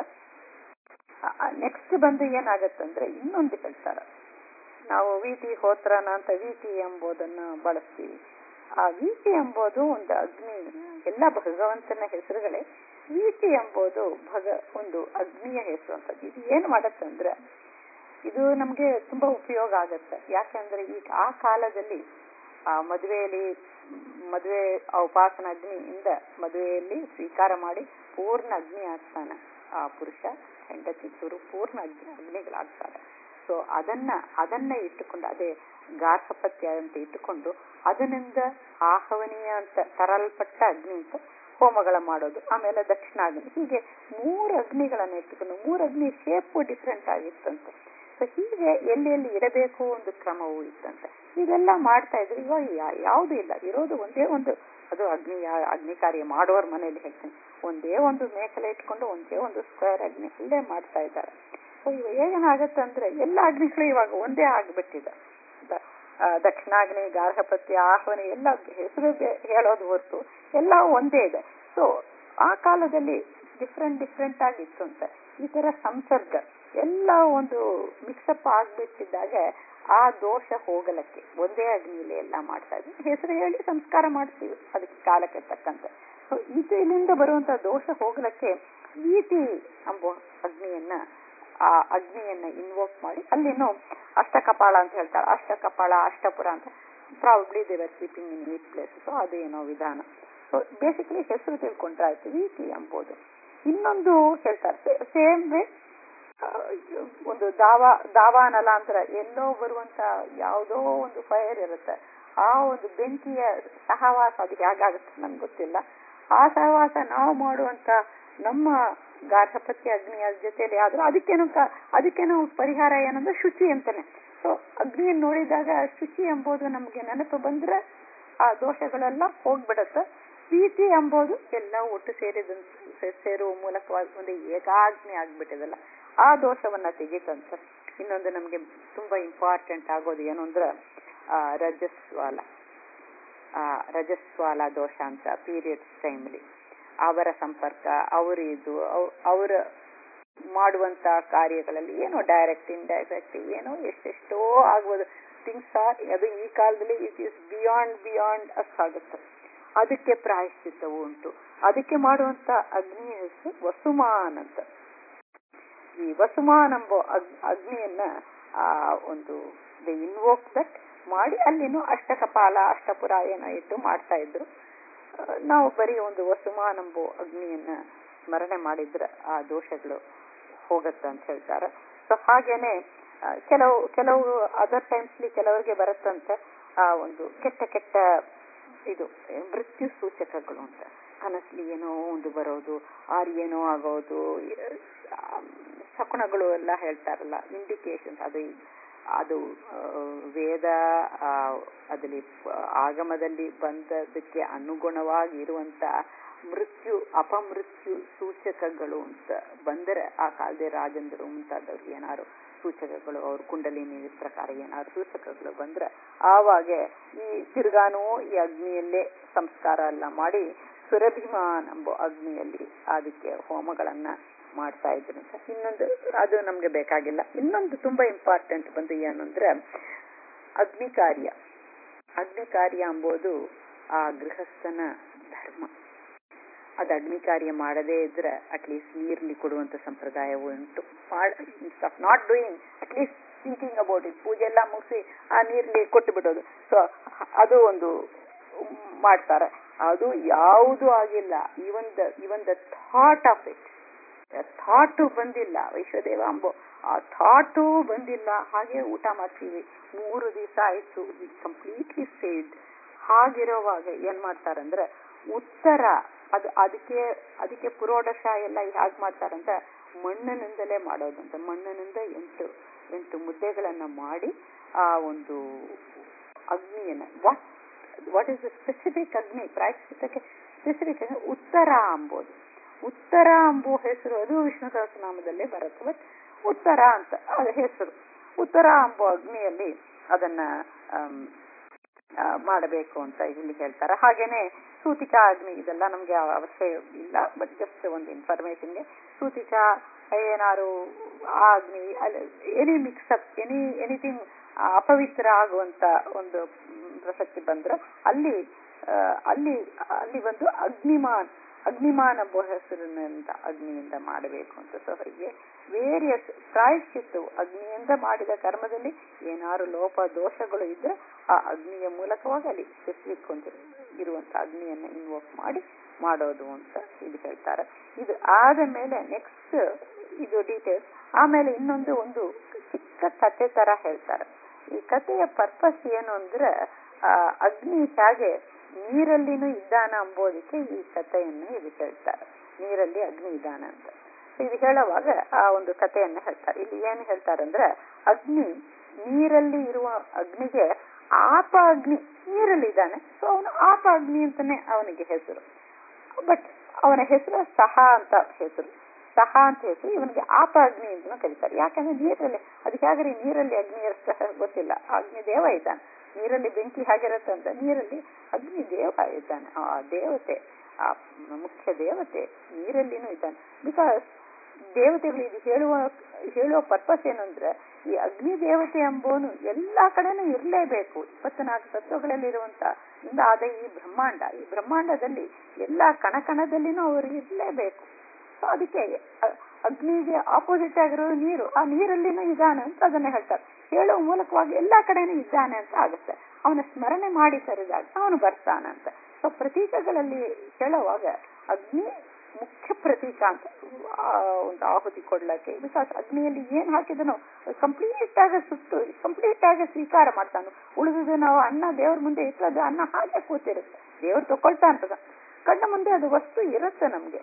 ನೆಕ್ಸ್ಟ್ ಬಂದು ಏನಾಗತ್ತಂದ್ರೆ ಇನ್ನೊಂದು ಹೇಳ್ತಾರೆ ನಾವು ವೀತಿ ಹೋತ್ರನ ಅಂತ ವೀತಿ ಎಂಬುದನ್ನ ಬಳಸ್ತೀವಿ ಆ ವೀತಿ ಎಂಬುದು ಒಂದು ಅಗ್ನಿ ಎಲ್ಲ ಭಗವಂತನ ಹೆಸರುಗಳೇ ವೀತಿ ಎಂಬುದು ಭಗ ಒಂದು ಅಗ್ನಿಯ ಹೆಸರು ಅಂತ ಇದು ಏನ್ ಮಾಡತ್ತಂದ್ರೆ ಇದು ನಮ್ಗೆ ತುಂಬಾ ಉಪಯೋಗ ಆಗತ್ತೆ ಯಾಕಂದ್ರೆ ಈಗ ಆ ಕಾಲದಲ್ಲಿ ಆ ಮದುವೆಯಲ್ಲಿ ಮದುವೆ ಆ ಉಪಾಸನ ಅಗ್ನಿಯಿಂದ ಮದುವೆಯಲ್ಲಿ ಸ್ವೀಕಾರ ಮಾಡಿ ಪೂರ್ಣ ಅಗ್ನಿ ಆಗ್ತಾನೆ ಆ ಪುರುಷ ಹೆಂಡತಿ ಇಬ್ಬರು ಪೂರ್ಣ ಅಗ್ನಿ ಅಗ್ನಿಗಳಾಗ್ತಾರೆ ಸೊ ಅದನ್ನ ಅದನ್ನ ಇಟ್ಟುಕೊಂಡು ಅದೇ ಗಾರ್ಹಪತ್ಯ ಅಂತ ಇಟ್ಟುಕೊಂಡು ಅದರಿಂದ ಆಹವನೀಯ ಅಂತ ತರಲ್ಪಟ್ಟ ಅಗ್ನಿ ಅಂತ ಹೋಮಗಳ ಮಾಡೋದು ಆಮೇಲೆ ದಕ್ಷಿಣಾಗ್ನಿ ಹೀಗೆ ಮೂರು ಅಗ್ನಿಗಳನ್ನ ಇಟ್ಟುಕೊಂಡು ಮೂರು ಅಗ್ನಿ ಶೇಪ್ ಡಿಫ್ರೆಂಟ್ ಆಗಿತ್ತಂತೆ ಸೊ ಹೀಗೆ ಎಲ್ಲಿ ಎಲ್ಲಿ ಇರಬೇಕು ಒಂದು ಕ್ರಮವೂ ಇತ್ತಂತೆ ಇದೆಲ್ಲ ಮಾಡ್ತಾ ಇದ್ರು ಇವಾಗ ಯಾವುದು ಇಲ್ಲ ಇರೋದು ಒಂದೇ ಒಂದು ಅದು ಅಗ್ನಿ ಅಗ್ನಿ ಕಾರ್ಯ ಮಾಡೋರ್ ಮನೆಯಲ್ಲಿ ಹೇಳ್ತೀನಿ ಒಂದೇ ಒಂದು ಮೇಕಲೆ ಇಟ್ಕೊಂಡು ಒಂದೇ ಒಂದು ಸ್ಕ್ವೇರ್ ಅಗ್ನಿ ಅಲ್ಲೇ ಮಾಡ್ತಾ ಇದ್ದಾರೆ ಸೊ ಇವಾಗ ಏನಾಗತ್ತೆ ಅಂದ್ರೆ ಎಲ್ಲ ಅಗ್ನಿಗಳು ಇವಾಗ ಒಂದೇ ಆಗ್ಬಿಟ್ಟಿದೆ ದಕ್ಷಿಣಾಗ್ನಿ ಗಾರ್ಹಪತ್ಯ ಆಹ್ವಾನ ಎಲ್ಲ ಹೆಸರು ಹೇಳೋದು ಹೊರತು ಎಲ್ಲ ಒಂದೇ ಇದೆ ಸೊ ಆ ಕಾಲದಲ್ಲಿ ಡಿಫ್ರೆಂಟ್ ಡಿಫ್ರೆಂಟ್ ಆಗಿತ್ತು ಅಂತ ಈ ತರ ಸಂಸರ್ಗ ಎಲ್ಲ ಒಂದು ಮಿಕ್ಸಪ್ ಆಗ್ಬಿಟ್ಟಿದ್ದಾಗ ಆ ದೋಷ ಹೋಗಲಕ್ಕೆ ಒಂದೇ ಅಗ್ನಿಲಿ ಎಲ್ಲ ಮಾಡ್ತಾ ಇದ್ವಿ ಹೆಸರು ಹೇಳಿ ಸಂಸ್ಕಾರ ಮಾಡ್ತೀವಿ ಅದಕ್ಕೆ ಕಾಲಕ್ಕೆ ತಕ್ಕಂತೆ ಸೊ ಇದು ಇಲ್ಲಿಂದ ಬರುವಂತ ದೋಷ ಹೋಗಲಕ್ಕೆ ವೀತಿ ಎಂಬ ಅಗ್ನಿಯನ್ನ ಆ ಅಗ್ನಿಯನ್ನ ಇನ್ವೋಕ್ ಮಾಡಿ ಅಲ್ಲಿನೂ ಅಷ್ಟಕಪಾಳ ಅಂತ ಹೇಳ್ತಾರೆ ಅಷ್ಟಕಪಾಳ ಅಷ್ಟಪುರ ಅಂತ probably they're keeping in it place so ಅದು ಏನೋ ವಿಧಾನ ಸೊ ಬೇಸಿಕಲಿ ಹೆಸರು ತಿಳ್ಕೊಂಡ್ರೆ ಆಯ್ತು ವೀತಿ ಎಂಬುದು ಇನ್ನೊಂದು ಹೇಳ್ತಾರೆ ಸೇಮ್ ವೇ ಒಂದು ದಾವಾ ದಾವಾನಲ ಅಂತ ಎಲ್ಲೋ ಬರುವಂತ ಯಾವುದೋ ಒಂದು ಫೈರ್ ಇರುತ್ತೆ ಆ ಒಂದು ಬೆಂಕಿಯ ಸಹವಾಸ ಅದು ಹೇಗಾಗುತ್ತೆ ನಮ್ಗೆ ಗೊತ್ತಿಲ್ಲ ಆ ಸಹವಾಸ ನಾವು ಮಾಡುವಂತ ನಮ್ಮ ಗಾರ್ಹಪತ್ಯ ಅಗ್ನಿಯ ಜೊತೆಯಲ್ಲಿ ಆದ್ರೂ ಅದಕ್ಕೇನು ಅದಕ್ಕೇನು ಪರಿಹಾರ ಏನಂದ್ರೆ ಶುಚಿ ಅಂತಾನೆ ಸೊ ಅಗ್ನಿಯನ್ನು ನೋಡಿದಾಗ ಶುಚಿ ಎಂಬುದು ನಮ್ಗೆ ನೆನಪು ಬಂದ್ರೆ ಆ ದೋಷಗಳೆಲ್ಲ ಹೋಗ್ಬಿಡತ್ತೆ ಪ್ರೀತಿ ಎಂಬುದು ಎಲ್ಲ ಒಟ್ಟು ಸೇರಿದ ಸೇರುವ ಮೂಲಕವಾಗಿ ಒಂದು ಏಕಾಗ್ನಿ ಆಗ್ಬಿಟ್ಟಿದಲ್ಲ ಆ ದೋಷವನ್ನ ತೆಗಿತಂತ ಇನ್ನೊಂದು ನಮ್ಗೆ ತುಂಬಾ ಇಂಪಾರ್ಟೆಂಟ್ ಆಗೋದು ಏನು ಅಂದ್ರೆ ಆ ರಜಸ್ವಾಲ ಆ ರಜಸ್ವಾಲ ದೋಷ ಅಂತ ಪೀರಿಯಡ್ಸ್ ಟೈಮ್ಲಿ ಅವರ ಸಂಪರ್ಕ ಅವರ ಇದು ಅವರ ಮಾಡುವಂತ ಕಾರ್ಯಗಳಲ್ಲಿ ಏನೋ ಡೈರೆಕ್ಟ್ ಇಂಡೈರೆಕ್ಟ್ ಏನೋ ಎಷ್ಟೆಷ್ಟೋ ಆಗ್ಬೋದು ಥಿಂಗ್ಸ್ ಆರ್ ಅದು ಈ ಕಾಲದಲ್ಲಿ ಇಟ್ ಈಸ್ ಬಿಯಾಂಡ್ ಬಿಯಾಂಡ್ ಅಷ್ಟಾಗುತ್ತೆ ಅದಕ್ಕೆ ಪ್ರಾಯಶ್ಚಿತ್ತವು ಉಂಟು ಅದಕ್ಕೆ ಮಾಡುವಂತ ಅಗ್ನಿ ಹೆಸರು ವಸುಮಾನ್ ಅಂತ ಈ ವಸುಮಾನ್ ಎಂಬ ಅಗ್ನಿಯನ್ನ ಆ ಒಂದು ದ ಇನ್ವೋಕ್ ದಟ್ ಮಾಡಿ ಅಲ್ಲಿನೂ ಅಷ್ಟಕಪಾಲ ಅಷ್ಟಪುರ ಏನೋ ಇಟ್ಟು ಮಾಡ್ತಾ ಇದ್ರು ನಾವು ಬರೀ ಒಂದು ವಸುಮಾನ್ ಎಂಬ ಅಗ್ನಿಯನ್ನ ಸ್ಮರಣೆ ಮಾಡಿದ್ರೆ ಆ ದೋಷಗಳು ಹೋಗತ್ತೆ ಅಂತ ಹೇಳ್ತಾರೆ ಸೊ ಹಾಗೇನೆ ಕೆಲವು ಕೆಲವು ಅದರ್ ಟೈಮ್ಸ್ಲಿ ಕೆಲವರಿಗೆ ಬರುತ್ತಂತೆ ಆ ಒಂದು ಕೆಟ್ಟ ಕೆಟ್ಟ ಇದು ಮೃತ್ಯು ಸೂಚಕಗಳು ಅಂತ ಕನಸ್ಲಿ ಏನೋ ಒಂದು ಬರೋದು ಆರ್ ಏನೋ ಆಗೋದು ಶಕುನಗಳು ಎಲ್ಲ ಹೇಳ್ತಾರಲ್ಲ ಇಂಡಿಕೇಶನ್ ಅದು ಅದು ವೇದ ಅದಲ್ಲಿ ಆಗಮದಲ್ಲಿ ಬಂದದಕ್ಕೆ ಅನುಗುಣವಾಗಿ ಇರುವಂತ ಮೃತ್ಯು ಅಪಮೃತ್ಯು ಸೂಚಕಗಳು ಅಂತ ಬಂದರೆ ಆ ಕಾಲದ ರಾಜಂದರು ಮುಂತಾದವ್ರು ಏನಾರು ಸೂಚಕಗಳು ಅವ್ರ ಕುಂಡಲಿನಿ ಪ್ರಕಾರ ಏನಾದ್ರು ಸೂಚಕಗಳು ಬಂದ್ರೆ ಆವಾಗ ಈ ತಿರ್ಗಾನು ಈ ಅಗ್ನಿಯಲ್ಲೇ ಸಂಸ್ಕಾರ ಎಲ್ಲ ಮಾಡಿ ಸುರಭಿಮಾನ್ ಎಂಬ ಅಗ್ನಿಯಲ್ಲಿ ಅದಕ್ಕೆ ಹೋಮಗಳನ್ನ ಮಾಡ್ತಾ ಇದ್ರು ಇನ್ನೊಂದು ಅದು ನಮ್ಗೆ ಬೇಕಾಗಿಲ್ಲ ಇನ್ನೊಂದು ತುಂಬಾ ಇಂಪಾರ್ಟೆಂಟ್ ಬಂದು ಏನಂದ್ರೆ ಅಗ್ನಿ ಕಾರ್ಯ ಅಗ್ನಿ ಕಾರ್ಯ ಎಂಬುದು ಆ ಗೃಹಸ್ಥನ ಧರ್ಮ ಅದು ಅಗ್ನಿ ಕಾರ್ಯ ಮಾಡದೇ ಇದ್ರೆ ಅಟ್ಲೀಸ್ಟ್ ನೀರ್ಲಿ ಕೊಡುವಂತ ಸಂಪ್ರದಾಯ ಉಂಟು not doing at least thinking about it ಪೂಜೆ ಎಲ್ಲ ಮುಗಿಸಿ ಆ ನೀರ್ಲಿ ಕೊಟ್ಟು ಬಿಡೋದು ಸೊ ಅದು ಒಂದು ಮಾಡ್ತಾರೆ ಅದು ಯಾವುದು ಆಗಿಲ್ಲ even the even the thought of it thought ಬಂದಿಲ್ಲ ವೈಶ್ವದೇವ ಅಂಬೋ ಆ ಥಾಟು ಬಂದಿಲ್ಲ ಹಾಗೆ ಊಟ ಮಾಡ್ತೀವಿ ಮೂರು ದಿವಸ ಆಯ್ತು ಕಂಪ್ಲೀಟ್ಲಿ ಸೇಡ್ ಹಾಗಿರೋವಾಗ ಏನ್ ಮಾಡ್ತಾರಂದ್ರೆ ಉತ್ತರ ಅದು ಅದಕ್ಕೆ ಅದಕ್ಕೆ ಪುರೋಡಶ ಎಲ್ಲ ಹೇಗೆ ಮಾಡ್ತಾರಂತ ಮಣ್ಣಿನಿಂದಲೇ ಮಾಡೋದಂತ ಮಣ್ಣಿನಿಂದ ಎಂಟು ಎಂಟು ಮುದ್ದೆಗಳನ್ನ ಮಾಡಿ ಆ ಒಂದು ಅಗ್ನಿಯನ್ನ ವಾಟ್ ವಾಟ್ ಇಸ್ ಸ್ಪೆಸಿಫಿಕ್ ಅಗ್ನಿ ಪ್ರಾಯಶ್ಚಿತ್ತಕ್ಕೆ ಸ್ಪೆಸಿಫಿಕ್ ಉತ್ತರ ಅಂಬೋದು ಉತ್ತರ ಅಂಬೋ ಹೆಸರು ಅದು ವಿಷ್ಣು ಸಹಸ್ರನಾಮದಲ್ಲೇ ಬರುತ್ತೆ ಬಟ್ ಉತ್ತರ ಅಂತ ಅದು ಹೆಸರು ಉತ್ತರ ಅಂಬೋ ಅಗ್ನಿಯಲ್ಲಿ ಅದನ್ನ ಮಾಡಬೇಕು ಅಂತ ಇಲ್ಲಿ ಹೇಳ್ತಾರೆ ಹಾಗೇನೆ ಸೂತಿಕಾ ಅಗ್ನಿ ಇದೆಲ್ಲ ನಮ್ಗೆ ಅವಶ್ಯ ಇಲ್ಲ ಬಟ್ ಜಸ್ಟ್ ಒಂದು ಇನ್ಫಾರ್ಮೇಶನ್ಗೆ ಸೂತಿಕಾ ಏನಾರು ಆ ಅಗ್ನಿ ಎನಿ ಮಿಕ್ಸಪ್ ಎನಿ ಎನಿಥಿಂಗ್ ಅಪವಿತ್ರ ಆಗುವಂತ ಒಂದು ಪ್ರಸಕ್ತಿ ಬಂದ್ರೆ ಅಲ್ಲಿ ಅಲ್ಲಿ ಅಲ್ಲಿ ಒಂದು ಅಗ್ನಿಮಾನ್ ಅಗ್ನಿಮಾನ ಎಂಬ ಹೆಸರಿನಿಂದ ಅಗ್ನಿಯಿಂದ ಮಾಡಬೇಕು ಅಂತ ಸೊ ಹೀಗೆ ವೇರಿಯಸ್ ಪ್ರಾಯಶ್ಚಿತ್ತವು ಅಗ್ನಿಯಿಂದ ಮಾಡಿದ ಕರ್ಮದಲ್ಲಿ ಏನಾರು ಲೋಪ ದೋಷಗಳು ಇದ್ರೆ ಆ ಅಗ್ನಿಯ ಮೂಲಕವಾಗಿ ಅಲ್ಲಿ ಸ್ಪೆಸಿಫಿಕ್ ಒಂದು ಇರುವಂತ ಅಗ್ನಿಯನ್ನ ಇನ್ವೋಕ್ ಮಾಡಿ ಮಾಡೋದು ಅಂತ ಇದು ಹೇಳ್ತಾರೆ ಇದು ಆದ ಮೇಲೆ ನೆಕ್ಸ್ಟ್ ಇದು ಡೀಟೇಲ್ಸ್ ಆಮೇಲೆ ಇನ್ನೊಂದು ಒಂದು ಚಿಕ್ಕ ಕತೆ ತರ ಹೇಳ್ತಾರೆ ಈ ಕಥೆಯ ಪರ್ಪಸ್ ಏನು ಅಂದ್ರೆ ಆ ಅಗ್ನಿ ಹೇಗೆ ನೀರಲ್ಲಿನೂ ಇದ್ದಾನ ಅಂಬೋದಕ್ಕೆ ಈ ಕಥೆಯನ್ನು ಇದು ಹೇಳ್ತಾರೆ ನೀರಲ್ಲಿ ಅಗ್ನಿ ಇದ್ದಾನ ಅಂತ ಇದು ಹೇಳುವಾಗ ಆ ಒಂದು ಕಥೆಯನ್ನ ಹೇಳ್ತಾರೆ ಇಲ್ಲಿ ಏನು ಹೇಳ್ತಾರೆ ಅಂದ್ರೆ ಅಗ್ನಿ ನೀರಲ್ಲಿ ಇರುವ ಅಗ್ನಿಗೆ ಆಪ ಅಗ್ನಿ ನೀರಲ್ಲಿ ಇದ್ದಾನೆ ಸೊ ಅವನು ಆಪ ಅಗ್ನಿ ಅಂತಾನೆ ಅವನಿಗೆ ಹೆಸರು ಬಟ್ ಅವನ ಹೆಸರು ಸಹ ಅಂತ ಹೆಸರು ಸಹ ಅಂತ ಹೆಸರು ಇವನಿಗೆ ಆಪ ಅಗ್ನಿ ಅಂತ ಕರೀತಾರೆ ಯಾಕಂದ್ರೆ ನೀರಲ್ಲಿ ಅದಕ್ಕೆ ಹಾಗೆ ನೀರಲ್ಲಿ ಅಗ್ನಿ ಇರುತ್ತೆ ಗೊತ್ತಿಲ್ಲ ಅಗ್ನಿ ದೇವ ಇದ್ದಾನೆ ನೀರಲ್ಲಿ ಬೆಂಕಿ ಹೇಗಿರುತ್ತೆ ಅಂತ ನೀರಲ್ಲಿ ಅಗ್ನಿ ದೇವ ಇದ್ದಾನೆ ಆ ದೇವತೆ ಆ ಮುಖ್ಯ ದೇವತೆ ನೀರಲ್ಲಿನೂ ಇದ್ದಾನೆ ಬಿಕಾಸ್ ದೇವತೆಗಳು ಇದು ಹೇಳುವ ಹೇಳುವ ಪರ್ಪಸ್ ಏನಂದ್ರೆ ಈ ಅಗ್ನಿ ದೇವತೆ ಎಂಬುವನು ಎಲ್ಲಾ ಕಡೆನೂ ಇರಲೇಬೇಕು ಇಪ್ಪತ್ನಾಲ್ಕು ತತ್ವಗಳಲ್ಲಿ ಇರುವಂತ ಇಂದ ಆದ ಈ ಬ್ರಹ್ಮಾಂಡ ಈ ಬ್ರಹ್ಮಾಂಡದಲ್ಲಿ ಎಲ್ಲಾ ಕಣಕಣದಲ್ಲಿನೂ ಅವರು ಇರಲೇಬೇಕು ಸೊ ಅದಕ್ಕೆ ಅಗ್ನಿಗೆ ಆಪೋಸಿಟ್ ಆಗಿರೋ ನೀರು ಆ ನೀರಲ್ಲಿನೂ ಇದ್ದಾನೆ ಅಂತ ಅದನ್ನ ಹೇಳ್ತಾರೆ ಹೇಳುವ ಮೂಲಕವಾಗಿ ಎಲ್ಲಾ ಕಡೆನೂ ಇದ್ದಾನೆ ಅಂತ ಆಗುತ್ತೆ ಅವನ ಸ್ಮರಣೆ ಮಾಡಿ ಸರಿದಾಗ ಅವನು ಬರ್ತಾನಂತ ಸೊ ಪ್ರತೀಕಗಳಲ್ಲಿ ಹೇಳುವಾಗ ಅಗ್ನಿ ಮುಖ್ಯ ಪ್ರತೀಕ ಅಂತ ಒಂದು ಆಹುತಿ ಕೊಡ್ಲಕ್ಕೆ ಬಿಕಾಸ್ ಅಗ್ನಿಯಲ್ಲಿ ಏನ್ ಹಾಕಿದನೋ ಕಂಪ್ಲೀಟ್ ಆಗಿ ಸುಟ್ಟು ಕಂಪ್ಲೀಟ್ ಆಗಿ ಸ್ವೀಕಾರ ಮಾಡ್ತಾನು ಉಳಿದುದು ನಾವು ಅನ್ನ ದೇವ್ರ ಮುಂದೆ ಇಟ್ಟದ್ದು ಅನ್ನ ಹಾಗೆ ಕೂತಿರುತ್ತೆ ದೇವ್ರು ತಕೊಳ್ತಾ ಅಂತ ಕಣ್ಣ ಮುಂದೆ ಅದು ವಸ್ತು ಇರುತ್ತೆ ನಮ್ಗೆ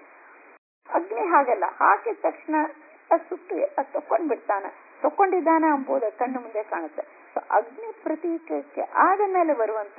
ಅಗ್ನಿ ಹಾಗೆಲ್ಲ ಹಾಕಿದ ತಕ್ಷಣ ಸುಟ್ಟು ಅದು ತಕೊಂಡ್ ಬಿಡ್ತಾನೆ ತಕೊಂಡಿದ್ದಾನೆ ಎಂಬುದು ಕಣ್ಣು ಮುಂದೆ ಕಾಣುತ್ತೆ ಸೊ ಅಗ್ನಿ ಪ್ರತೀಕಕ್ಕೆ ಆದ ಮೇಲೆ ಬರುವಂತ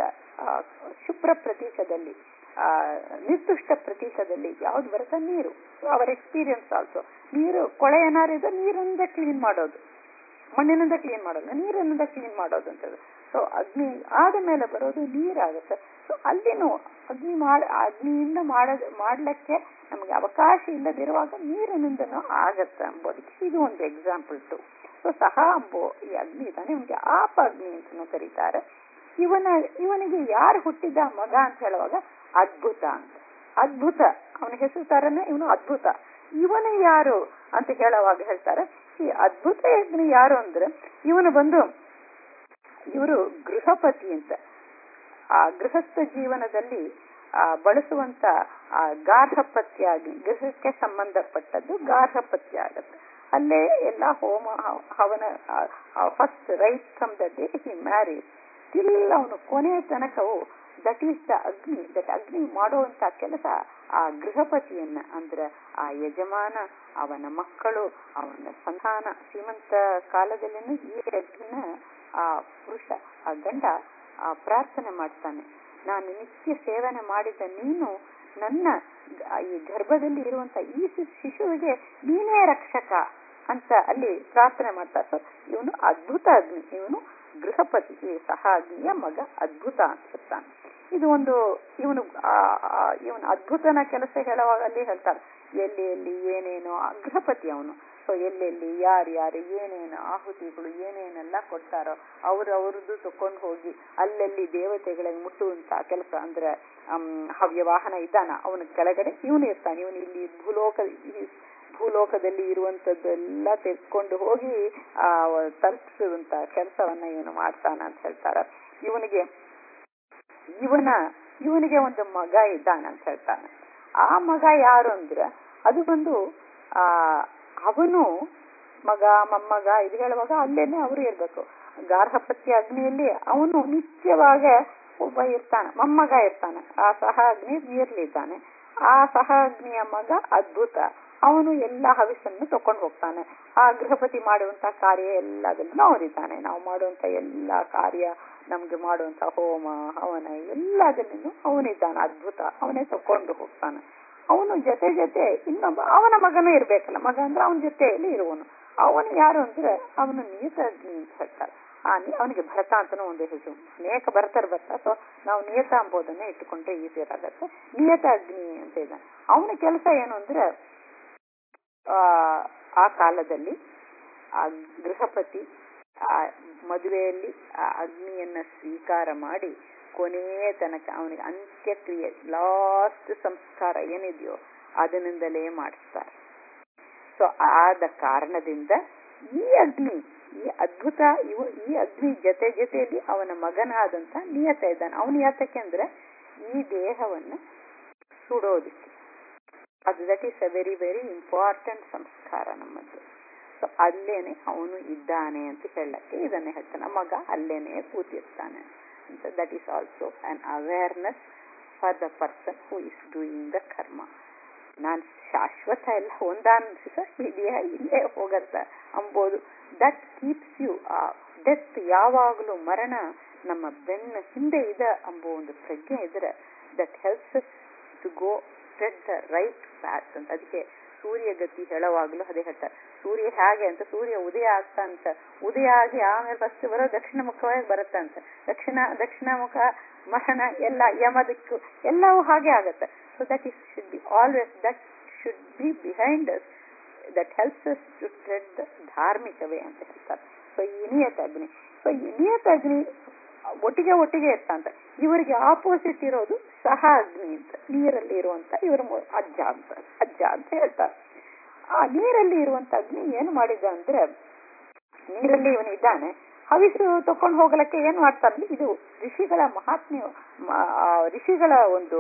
ಶುಭ್ರ ಪ್ರತೀಕದಲ್ಲಿ ಆ ನಿರ್ದುಷ್ಟ ಪ್ರತೀಕದಲ್ಲಿ ಯಾವ್ದು ಬರುತ್ತೆ ನೀರು ಅವರ್ ಎಕ್ಸ್ಪೀರಿಯನ್ಸ್ ಆಲ್ಸೋ ನೀರು ಕೊಳೆ ಏನಾರಿದೆ ನೀರಿಂದ ಕ್ಲೀನ್ ಮಾಡೋದು ಮಣ್ಣಿನಿಂದ ಕ್ಲೀನ್ ಮಾಡೋದು ನೀರಿನಿಂದ ಕ್ಲೀನ್ ಮಾಡೋದು ಅಂತ ಸೊ ಅಗ್ನಿ ಆದ ಮೇಲೆ ಬರೋದು ನೀರಾಗುತ್ತೆ ಸೊ ಅಲ್ಲಿನೂ ಅಗ್ನಿ ಮಾಡ ಅಗ್ನಿಯಿಂದ ಮಾಡೋದು ಮಾಡ್ಲಿಕ್ಕೆ ನಮಗೆ ಅವಕಾಶ ಇಲ್ಲದಿರುವಾಗ ನೀರಿನಿಂದನೂ ಆಗತ್ತೆ ಎಂಬುದಕ್ಕೆ ಇದು ಒಂದು ಎಕ್ಸಾಂಪಲ್ ಟು ಸೊ ಸಹ ಅಂಬೋ ಈ ಅಗ್ನಿ ಇದ್ದಾನೆ ಇವನಿಗೆ ಆಪ ಅಗ್ನಿ ಅಂತನೂ ಕರೀತಾರೆ ಇವನ ಇವನಿಗೆ ಯಾರು ಹುಟ್ಟಿದ ಮಗ ಅಂತ ಹೇಳುವಾಗ ಅದ್ಭುತ ಅಂತ ಅದ್ಭುತ ಅವನ ಹೆಸರು ತರನೇ ಇವನು ಅದ್ಭುತ ಇವನು ಯಾರು ಅಂತ ಹೇಳುವಾಗ ಹೇಳ್ತಾರೆ ಈ ಅದ್ಭುತ ಅಗ್ನಿ ಯಾರು ಅಂದ್ರೆ ಇವನು ಬಂದು ಇವರು ಗೃಹಪತಿ ಅಂತ ಆ ಗೃಹಸ್ಥ ಜೀವನದಲ್ಲಿ ಆ ಬಳಸುವಂತ ಆ ಗಾರ್ಹಪತ್ಯ ಅಗ್ನಿ ಗೃಹಕ್ಕೆ ಸಂಬಂಧಪಟ್ಟದ್ದು ಗಾರ್ಹಪತ್ಯ ಆಗತ್ತೆ ಅಲ್ಲೇ ಎಲ್ಲ ಹೋಮ ಹವನ first right from the day he marriage till ಅವನು ಕೊನೆಯ ತನಕವು ದಟ್ ಈಸ್ ದ ಅಗ್ನಿ ದಟ್ ಅಗ್ನಿ ಮಾಡುವಂತ ಕೆಲಸ ಆ ಗೃಹಪತಿಯನ್ನ ಅಂದ್ರೆ ಆ ಯಜಮಾನ ಅವನ ಮಕ್ಕಳು ಅವನ ಸಂತಾನ ಶ್ರೀಮಂತ ಕಾಲದಲ್ಲಿನೂ ಈ ಅಗ್ನಿನ ಆ ಪುರುಷ ಆ ಗಂಡ ಆ ಪ್ರಾರ್ಥನೆ ಮಾಡ್ತಾನೆ ನಾನು ನಿತ್ಯ ಸೇವನೆ ಮಾಡಿದ ನೀನು ನನ್ನ ಈ ಗರ್ಭದಲ್ಲಿ ಇರುವಂತ ಈ ಶಿಶುವಿಗೆ ನೀನೇ ರಕ್ಷಕ ಅಂತ ಅಲ್ಲಿ ಪ್ರಾರ್ಥನೆ ಮಾಡ್ತಾರೆ ಸೊ ಇವನು ಅದ್ಭುತ ಅಗ್ನಿ ಇವನು ಗೃಹಪತಿ ಈ ಸಹ ಅಗ್ನಿಯ ಮಗ ಅದ್ಭುತ ಅನ್ಸುತ್ತಾನೆ ಇದು ಒಂದು ಇವನು ಇವನು ಅದ್ಭುತನ ಕೆಲಸ ಹೇಳುವಾಗ ಅಲ್ಲಿ ಹೇಳ್ತಾರೆ ಎಲ್ಲಿ ಎಲ್ಲಿ ಏನೇನು ಗೃಹಪತಿ ಅವನು ಸೊ ಎಲ್ಲೆಲ್ಲಿ ಯಾರ್ಯಾರು ಏನೇನು ಆಹುತಿಗಳು ಏನೇನೆಲ್ಲ ಕೊಡ್ತಾರೋ ಅವ್ರು ಅವ್ರದ್ದು ತಕೊಂಡು ಹೋಗಿ ಅಲ್ಲಲ್ಲಿ ದೇವತೆಗಳಿಗೆ ಮುಟ್ಟುವಂತ ಕೆಲಸ ಅಂದ್ರೆ ಹವ್ಯವಾಹನ ಇದ್ದಾನ ಅವನ ಕೆಳಗಡೆ ಇವನು ಇರ್ತಾನೆ ಇವನು ಇಲ್ಲಿ ಭೂಲೋಕ ಭೂಲೋಕದಲ್ಲಿ ಇರುವಂತದ್ದೆಲ್ಲ ತೆಗೆದುಕೊಂಡು ಹೋಗಿ ಆ ತಲುಪಿಸುವಂತ ಕೆಲಸವನ್ನ ಇವನು ಮಾಡ್ತಾನ ಅಂತ ಹೇಳ್ತಾರ ಇವನಿಗೆ ಇವನ ಇವನಿಗೆ ಒಂದು ಮಗ ಇದ್ದಾನ ಅಂತ ಹೇಳ್ತಾನೆ ಆ ಮಗ ಯಾರು ಅಂದ್ರೆ ಅದು ಬಂದು ಆ ಅವನು ಮಗ ಮೊಮ್ಮಗ ಇದು ಹೇಳುವಾಗ ಅಲ್ಲೇನೆ ಅವರು ಇರ್ಬೇಕು ಗಾರ್ಹಪತ್ಯ ಅಗ್ನಿಯಲ್ಲಿ ಅವನು ನಿತ್ಯವಾಗ ಒಬ್ಬ ಇರ್ತಾನೆ ಮೊಮ್ಮಗ ಇರ್ತಾನೆ ಆ ಸಹ ಅಗ್ನಿ ಇರ್ಲಿದ್ದಾನೆ ಆ ಸಹ ಅಗ್ನಿಯ ಮಗ ಅದ್ಭುತ ಅವನು ಎಲ್ಲ ಹವಿಸನ್ನು ತಕೊಂಡು ಹೋಗ್ತಾನೆ ಆ ಗೃಹಪತಿ ಮಾಡುವಂತ ಕಾರ್ಯ ಎಲ್ಲದನ್ನು ಅವನಿದ್ದಾನೆ ನಾವು ಮಾಡುವಂತ ಎಲ್ಲ ಕಾರ್ಯ ನಮ್ಗೆ ಮಾಡುವಂತ ಹೋಮ ಹವನ ಎಲ್ಲದನ್ನು ಅವನಿದ್ದಾನೆ ಅದ್ಭುತ ಅವನೇ ತಕೊಂಡು ಹೋಗ್ತಾನೆ ಅವನು ಜೊತೆ ಜೊತೆ ಇನ್ನೊಬ್ಬ ಅವನ ಮಗನೂ ಇರ್ಬೇಕಲ್ಲ ಮಗ ಅಂದ್ರೆ ಅವನ ಜೊತೆಯಲ್ಲಿ ಇರುವನು ಅವನು ಯಾರು ಅಂದ್ರೆ ಅವನು ನಿಯತ ಅಗ್ನಿ ಅಂತ ಹೇಳ್ತಾರೆ ಆ ನಿ- ಅವನಿಗೆ ಭರತ ಅಂತಾನೂ ಒಂದು ಹೆಸರು ಅನೇಕ ಭರತರು ಬರ್ತಾರೆ ಸೊ ನಾವು ನಿಯತ ಅಂಬೋದನ್ನ ಇಟ್ಟುಕೊಂಡ್ರೆ ಈಸಿ ಆಗುತ್ತೆ ನಿಯತ ಅಗ್ನಿ ಅಂತ ಇದ್ದಾನೆ ಅವನ ಕೆಲಸ ಏನು ಅಂದ್ರೆ ಆ ಆ ಕಾಲದಲ್ಲಿ ಆ ಗೃಹಪತಿ ಆ ಮದುವೆಯಲ್ಲಿ ಆ ಅಗ್ನಿಯನ್ನ ಸ್ವೀಕಾರ ಮಾಡಿ ಕೊನೆಯ ತನಕ ಅವನಿಗೆ ಅಂತ್ಯಕ್ರಿಯೆ ಲಾಸ್ಟ್ ಸಂಸ್ಕಾರ ಏನಿದೆಯೋ ಅದರಿಂದಲೇ ಮಾಡಿಸ್ತಾರೆ ಸೊ ಆದ ಕಾರಣದಿಂದ ಈ ಅಗ್ನಿ ಈ ಅದ್ಭುತ ಇವು ಈ ಅಗ್ನಿ ಜೊತೆ ಜೊತೆಯಲ್ಲಿ ಅವನ ಮಗನಾದಂತ ನಿಯತ ಇದ್ದಾನೆ ಅವನು ಯಾತಕ್ಕೆ ಅಂದ್ರೆ ಈ ದೇಹವನ್ನ ಸುಡೋದಿಕ್ಕೆ ಅದು that is a very very important ಸಂಸ್ಕಾರ ನಮ್ಮದು ಸೊ ಅಲ್ಲೇನೆ ಅವನು ಇದ್ದಾನೆ ಅಂತ ಹೇಳಕ್ಕೆ ಇದನ್ನೇ ಹೇಳ್ತಾನೆ ಮಗ ಅಲ್ಲೇನೆ ಕೂತಿರ್ತಾನೆ ಅಂತ that is also an awareness for the person who is doing the ಕರ್ಮ ನಾನ್ ಶಾಶ್ವತ ಎಲ್ಲ ಒಂದಾನ್ಸ ಇದೆಯಾ ಇಲ್ಲೇ ಹೋಗತ್ತ ಅಂಬೋದು ದಟ್ ಕೀಪ್ಸ್ ಯು ಆ ಡೆತ್ ಯಾವಾಗಲೂ ಮರಣ ನಮ್ಮ ಬೆನ್ನ ಹಿಂದೆ ಇದೆ ಅಂಬೋ ಒಂದು ಪ್ರಜ್ಞೆ ಇದ್ರೆ that helps to go spread the right path ಅಂತ ಅದಕ್ಕೆ ಸೂರ್ಯ ಗತಿ ಹೇಳುವಾಗಲೂ ಅದೇ ಹೇಳ್ತಾರೆ ಸೂರ್ಯ ಹೇಗೆ ಅಂತ ಸೂರ್ಯ ಉದಯ ಆಗ್ತಾ ಅಂತ ಉದಯ ಆಗಿ ಆಮೇಲೆ ಫಸ್ಟ್ ಬರೋ ದಕ್ಷಿಣ ಮುಖವಾಗಿ ಬರುತ್ತೆ ಅಂತ ದಕ್ಷಿಣ ದಕ್ಷಿಣ ಮುಖ ಮರಣ ಎಲ್ಲ ಯಮ ದಿಕ್ಕು ಎಲ್ಲವೂ ಹಾಗೆ ಆಗತ್ತೆ so that is should be always that should be behind us that helps us to spread the ಧಾರ್ಮಿಕ ವೇ ಅಂತ ಹೇಳ್ತಾರೆ ಸೊ ಈ ನಿಯತ ಅಗ್ನಿ ಸೊ ಈ ನಿಯತ ಅಗ್ನಿ ಒಟ್ಟಿಗೆ ಒಟ್ಟಿಗೆ ಇರ್ತಂತ ಇವರಿಗೆ ಆಪೋಸಿಟ್ ಇರೋದು ಸಹ ಅಗ್ನಿ ಅಂತ ನೀರಲ್ಲಿ ಇರುವಂತ ಇವರ ಮು- ಅಜ್ಜ ಅಂತ ಅಜ್ಜ ಅಂತ ಹೇಳ್ತಾರೆ ಆ ನೀರಲ್ಲಿ ಇರುವಂತ ಅಗ್ನಿ ಏನು ಮಾಡಿದ ಅಂದ್ರೆ ನೀರಲ್ಲಿ ಇವನಿದ್ದಾನೆ ಹವಿಸು ತಕೊಂಡು ಹೋಗಲಕ್ಕೆ ಏನ್ ಮಾಡ್ತಾರೆ ಇದು ಋಷಿಗಳ ಮಹಾತ್ಮ್ಯ ಮ- ಆ ಋಷಿಗಳ ಒಂದು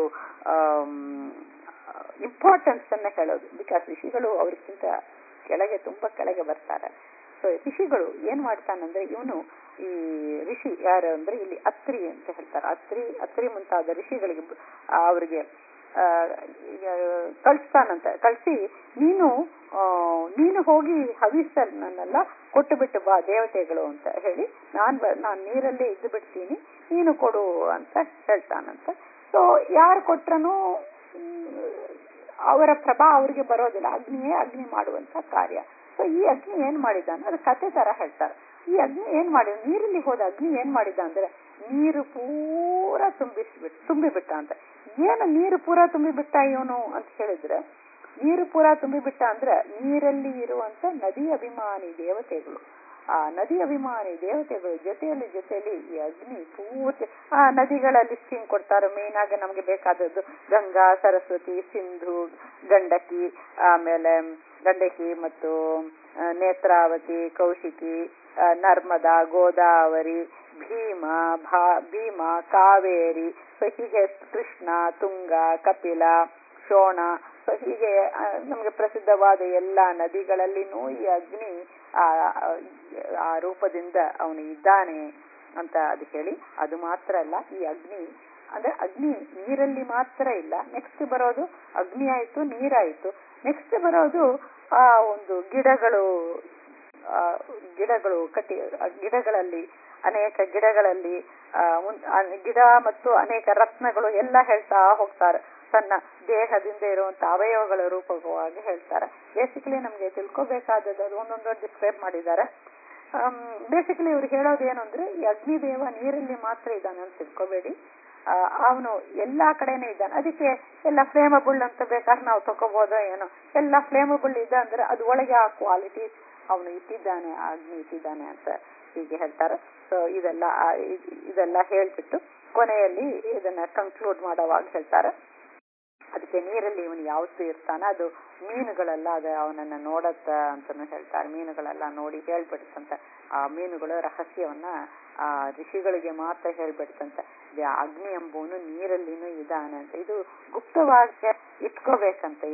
ಇಂಪಾರ್ಟೆನ್ಸ್ ಅನ್ನ ಹೇಳೋದು ಬಿಕಾಸ್ ಋಷಿಗಳು ಅವ್ರಿಗಿಂತ ಕೆಳಗೆ ತುಂಬಾ ಕೆಳಗೆ ಬರ್ತಾರೆ ಸೊ ಋಷಿಗಳು ಏನ್ ಮಾಡ್ತಾನಂದ್ರೆ ಇವನು ಈ ಋಷಿ ಯಾರು ಅಂದ್ರೆ ಇಲ್ಲಿ ಅತ್ರಿ ಅಂತ ಹೇಳ್ತಾರೆ ಅತ್ರಿ ಅತ್ರಿ ಮುಂತಾದ ಋಷಿಗಳಿಗೆ ಬ- ಆ, ಅವ್ರಿಗೆ ಆ, ಈಗ ಕಳಿಸ್ತಾನಂತ ಕಳಿಸಿ ನೀನು ಆ, ನೀನು ಹೋಗಿ ಹವಿಸಲ್ ನನ್ನೆಲ್ಲ ಕೊಟ್ಟು ಬಿಟ್ಟು ಬಾ ದೇವತೆಗಳು ಅಂತ ಹೇಳಿ ನಾನ್ ಬ- ನಾನ್ ನೀರಲ್ಲೇ ಇದ್ದು ಬಿಡ್ತೀನಿ ನೀನು ಕೊಡು ಅಂತ ಹೇಳ್ತಾನಂತ ಸೊ ಯಾರು ಕೊಟ್ರನು ಅವರ ಪ್ರಭಾ ಅವರಿಗೆ ಬರೋದಿಲ್ಲ ಅಗ್ನಿಯೇ ಅಗ್ನಿ ಮಾಡುವಂತ ಕಾರ್ಯ ಸೊ ಈ ಅಗ್ನಿ ಏನ್ ಮಾಡಿದ್ದಾನೆ ಅದು ಕತೆ ತರ ಹೇಳ್ತಾರೆ ಈ ಅಗ್ನಿ ಏನ್ ಮಾಡಿದ ನೀರಲ್ಲಿ ಹೋದ ಅಗ್ನಿ ಏನ್ ಮಾಡಿದ ಅಂದ್ರೆ ನೀರು ಪೂರ ತುಂಬಿಸ್ಬಿಟ್ ತುಂಬಿಬಿಟ್ಟ ಅಂತ ಏನು ನೀರು ಪೂರ ತುಂಬಿಬಿಟ್ಟ ಇವನು ಅಂತ ಹೇಳಿದ್ರೆ ನೀರು ಪೂರ ತುಂಬಿಬಿಟ್ಟ ಅಂದ್ರೆ ನೀರಲ್ಲಿ ಇರುವಂತ ನದಿ ಅಭಿಮಾನಿ ದೇವತೆಗಳು ಆ ನದಿ ಅಭಿಮಾನಿ ದೇವತೆಗಳು ಜೊತೆಯಲ್ಲಿ ಜೊತೆಯಲ್ಲಿ ಈ ಅಗ್ನಿ ಪೂರ್ತಿ ಆ ನದಿಗಳ ಲಿಸ್ಟಿಂಗ್ ಕೊಡ್ತಾರೆ ಮೇನ್ ಆಗಿ ನಮಗೆ ಬೇಕಾದದ್ದು ಗಂಗಾ ಸರಸ್ವತಿ ಸಿಂಧು ಗಂಡಕಿ ಆಮೇಲೆ ಗಂಡಕಿ ಮತ್ತು ಆ, ನೇತ್ರಾವತಿ ಕೌಶಿಕಿ ಆ, ನರ್ಮದಾ ಗೋದಾವರಿ ಭೀಮ ಭಾ ಭೀಮ ಕಾವೇರಿ ಸೊ ಹೀಗೆ ಕೃಷ್ಣ ತುಂಗ ಕಪಿಲ ಶೋಣ ಸೊ ಹೀಗೆ ಆ, ನಮಗೆ ಪ್ರಸಿದ್ಧವಾದ ಎಲ್ಲ ನದಿಗಳಲ್ಲಿನೂ ಈ ಅಗ್ನಿ ಆ ಆ- ಆ ರೂಪದಿಂದ ಅವನು ಇದ್ದಾನೆ ಅಂತ ಅದು ಹೇಳಿ ಅದು ಮಾತ್ರ ಅಲ್ಲ ಈ ಅಗ್ನಿ ಅಂದ್ರೆ ಅಗ್ನಿ ನೀರಲ್ಲಿ ಮಾತ್ರ ಇಲ್ಲ ನೆಕ್ಸ್ಟ್ ಬರೋದು ಅಗ್ನಿ ಆಯ್ತು ನೀರಾಯ್ತು ನೆಕ್ಸ್ಟ್ ಬರೋದು ಆ ಒಂದು ಗಿಡಗಳು ಆ, ಗಿಡಗಳು ಕಟ್ಟಿ ಆ ಗಿಡಗಳಲ್ಲಿ ಅನೇಕ ಗಿಡಗಳಲ್ಲಿ ಆ, ಮುನ್- ಆ ಗಿಡ ಮತ್ತು ಅನೇಕ ರತ್ನಗಳು ಎಲ್ಲ ಹೇಳ್ತಾ ಹೋಗ್ತಾರೆ ತನ್ನ ದೇಹದಿಂದ ಇರುವಂತ ಅವಯವಗಳ ರೂಪವಾಗಿ ಹೇಳ್ತಾರೆ ಬೇಸಿಕಲಿ ನಮ್ಗೆ ತಿಳ್ಕೊಬೇಕಾದದ್ದು ಅದು ಒಂದೊಂದು ಡಿಸ್ಕ್ರೈಬ್ ಮಾಡಿದ್ದಾರೆ ಬೇಸಿಕಲಿ ಇವ್ರು ಹೇಳೋದು ಏನು ಅಂದ್ರೆ ಈ ಅಗ್ನಿದೇವ ನೀರಲ್ಲಿ ಮಾತ್ರ ಇದ್ದಾನೆ ಅಂತ ತಿಳ್ಕೊಬೇಡಿ ಅವನು ಎಲ್ಲಾ ಕಡೆನೇ ಇದ್ದಾನೆ ಅದಕ್ಕೆ ಎಲ್ಲ ಫ್ಲೇಮಬಲ್ ಅಂತ ಬೇಕಾದ್ರೆ ನಾವು ತಗೋಬೋದೋ ಏನೋ ಎಲ್ಲ ಫ್ಲೇಮಬಲ್ ಇದೆ ಅಂದ್ರೆ ಅದು ಒಳಗೆ ಆ ಕ್ವಾಲಿಟಿ ಅವನು ಇಟ್ಟಿದ್ದಾನೆ ಆ ಅಗ್ನಿ ಇಟ್ಟಿದ್ದಾನೆ ಅಂತ ಹೀಗೆ ಹೇಳ್ತಾರೆ ಸೊ ಇದೆಲ್ಲ ಆ- ಇದ್- ಇದೆಲ್ಲ ಹೇಳ್ಬಿಟ್ಟು ಕೊನೆಯಲ್ಲಿ ಇದನ್ನ ಕನ್ಕ್ಲೂಡ್ ಮಾಡೋವಾಗ ಹೇಳ್ತಾರೆ ಅದಕ್ಕೆ ನೀರಲ್ಲಿ ಇವನು ಯಾವತ್ತೂ ಇರ್ತಾನ ಅದು ಮೀನುಗಳೆಲ್ಲ ಅದು ಅವನನ್ನ ನೋಡತ್ತ ಅಂತಾನು ಹೇಳ್ತಾರೆ ಮೀನುಗಳೆಲ್ಲ ನೋಡಿ ಹೇಳ್ಬಿಡ್ತಂತ ಆ ಮೀನುಗಳ ರಹಸ್ಯವನ್ನ ಆ ಋಷಿಗಳಿಗೆ ಮಾತ್ರ ಹೇಳ್ಬಿಡ್ತಂತ ಇದು ಅಗ್ನಿ ಎಂಬುವನು ನೀರಲ್ಲಿನೂ ಇದ್ದಾನೆ ಅಂತ ಇದು ಗುಪ್ತವಾಗಿ ಇಟ್ಕೋಬೇಕಂತ ಇದು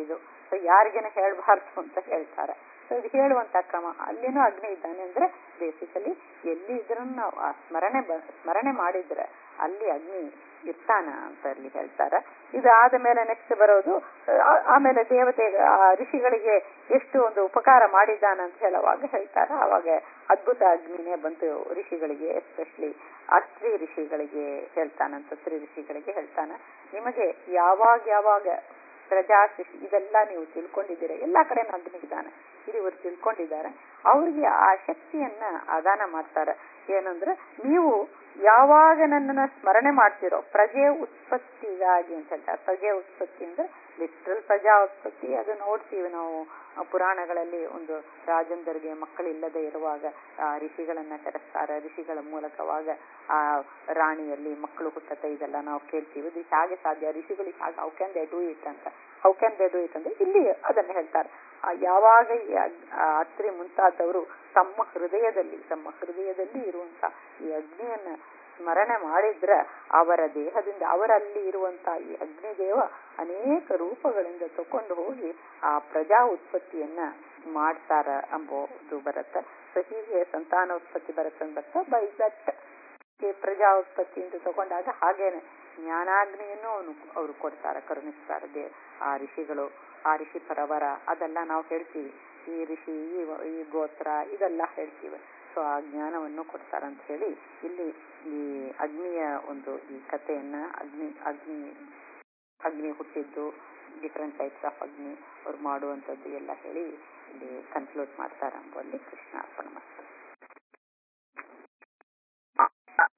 ಸೊ ಯಾರಿಗೇನು ಹೇಳ್ಬಾರ್ದು ಅಂತ ಹೇಳ್ತಾರೆ ಸೊ ಇದು ಹೇಳುವಂತ ಕ್ರಮ ಅಲ್ಲಿನೂ ಅಗ್ನಿ ಇದ್ದಾನೆ ಅಂದ್ರೆ ಬೇಸಿಕಲಿ ಎಲ್ಲಿ ಇದ್ರೂ ನಾವು ಆ ಸ್ಮರಣೆ ಬ ಸ್ಮರಣೆ ಮಾಡಿದ್ರೆ ಅಲ್ಲಿ ಅಗ್ನಿ ಇರ್ತಾನ ಅಂತ ಅಲ್ಲಿ ಹೇಳ್ತಾರೆ ಇದಾದ ಮೇಲೆ ನೆಕ್ಸ್ಟ್ ಬರೋದು ಆ- ಆಮೇಲೆ ದೇವತೆ ಆ ಋಷಿಗಳಿಗೆ ಎಷ್ಟು ಒಂದು ಉಪಕಾರ ಮಾಡಿದ್ದಾನ ಅಂತ ಹೇಳುವಾಗ ಹೇಳ್ತಾರೆ ಅವಾಗ ಅದ್ಭುತ ಅಗ್ನಿನೇ ಬಂತು ಋಷಿಗಳಿಗೆ ಎಸ್ಪೆಷಲಿ ಅಸ್ತ್ರಿ ಋಷಿಗಳಿಗೆ ಹೇಳ್ತಾನಂತ ಸ್ತ್ರೀ ಋಷಿಗಳಿಗೆ ಹೇಳ್ತಾನ ನಿಮಗೆ ಯಾವಾಗ ಯಾವಾಗ ಪ್ರಜಾ ಶಿಶು ಇದೆಲ್ಲ ನೀವು ತಿಳ್ಕೊಂಡಿದ್ದೀರ ಎಲ್ಲಾ ಕಡೆ ಅಗ್ನಿ ಇದ್ದಾನೆ ಇದು ಇವರು ತಿಳ್ಕೊಂಡಿದ್ದಾರೆ ಅವ್ರಿಗೆ ಆ ಶಕ್ತಿಯನ್ನ ಆದಾನ ಮಾಡ್ತಾರೆ ಏನಂದ್ರೆ ನೀವು ಯಾವಾಗ ನನ್ನನ್ನ ಸ್ಮರಣೆ ಮಾಡ್ತಿರೋ ಪ್ರಜೆ ಉತ್ಪತ್ತಿಗಾಗಿ ಅಂತ ಹೇಳ್ತಾರೆ ಪ್ರಜೆ ಉತ್ಪತ್ತಿ ಅಂದ್ರೆ ಲಿಟ್ರಲ್ ಪ್ರಜಾ ಉತ್ಪತ್ತಿ ಅದು ನೋಡ್ತೀವಿ ನಾವು ಆ ಪುರಾಣಗಳಲ್ಲಿ ಒಂದು ರಾಜಂದರಿಗೆ ಮಕ್ಕಳಿಲ್ಲದೆ ಇರುವಾಗ ಆ ಋಷಿಗಳನ್ನ ಕರೆಸ್ತಾರೆ ಋಷಿಗಳ ಮೂಲಕವಾಗ ಆ ರಾಣಿಯಲ್ಲಿ ಮಕ್ಕಳು ಹುಟ್ಟತ್ತೆ ಇದೆಲ್ಲ ನಾವು ಕೇಳ್ತೀವಿ ಇದು ಹೇಗೆ ಸಾಧ್ಯ ಋಷಿಗಳಿಗೆ ಹಾಗೆ how can they do it ಅಂತ how can they do it ಅಂದ್ರೆ ಇಲ್ಲಿ ಅದನ್ನ ಹೇಳ್ತಾರೆ ಆ ಯಾವಾಗ ಈ ಅಗ್- ಆ ಅತ್ರಿ ಮುಂತಾದವರು ತಮ್ಮ ಹೃದಯದಲ್ಲಿ ತಮ್ಮ ಹೃದಯದಲ್ಲಿ ಇರುವಂತ ಈ ಅಗ್ನಿಯನ್ನ ಸ್ಮರಣೆ ಮಾಡಿದ್ರೆ ಅವರ ದೇಹದಿಂದ ಅವರಲ್ಲಿ ಇರುವಂತ ಈ ಅಗ್ನಿದೇವ ಅನೇಕ ರೂಪಗಳಿಂದ ತಕೊಂಡು ಹೋಗಿ ಆ ಪ್ರಜಾ ಉತ್ಪತ್ತಿಯನ್ನ ಮಾಡ್ತಾರ ಎಂಬುದು ಬರುತ್ತೆ ಸೊ ಹೀಗೆ ಸಂತಾನೋತ್ಪತ್ತಿ ಬರುತ್ತೆ ಅಂತ ಬೈ ದಟ್ ಪ್ರಜಾ ಉತ್ಪತ್ತಿಯಿಂದ ತಗೊಂಡಾಗ ಹಾಗೇನೆ ಜ್ಞಾನಾಗ್ನಿಯನ್ನು ಅವನು ಅವರು ಕೊಡ್ತಾರೆ ಕರುಣಿಸ್ತಾರೆ ದೇ ಆ ಋಷಿಗಳು ಆ ಋಷಿ ಪರವರ ಅದೆಲ್ಲ ನಾವು ಹೇಳ್ತೀವಿ ಈ ಋಷಿ ಈ ವ- ಈ ಗೋತ್ರ ಇದೆಲ್ಲ ಹೇಳ್ತೀವಿ ಸೊ ಆ ಜ್ಞಾನವನ್ನು ಕೊಡ್ತಾರೆ ಅಂತ ಹೇಳಿ ಇಲ್ಲಿ ಈ ಅಗ್ನಿಯ ಒಂದು ಈ ಕಥೆಯನ್ನ ಅಗ್ನಿ ಅಗ್ನಿ ಅಗ್ನಿ ಹುಟ್ಟಿದ್ದು ಡಿಫ್ರೆಂಟ್ ಟೈಪ್ಸ್ ಆಫ್ ಅಗ್ನಿ ಅವ್ರು ಮಾಡುವಂಥದ್ದು ಎಲ್ಲ ಹೇಳಿ ಇಲ್ಲಿ ಕನ್ಕ್ಲೂಡ್ ಮಾಡ್ತಾರೆ ಅಂಬಲ್ಲಿ ಕೃಷ್ಣ ಅರ್ಪಣ ಮಾಡ್ತಾರೆ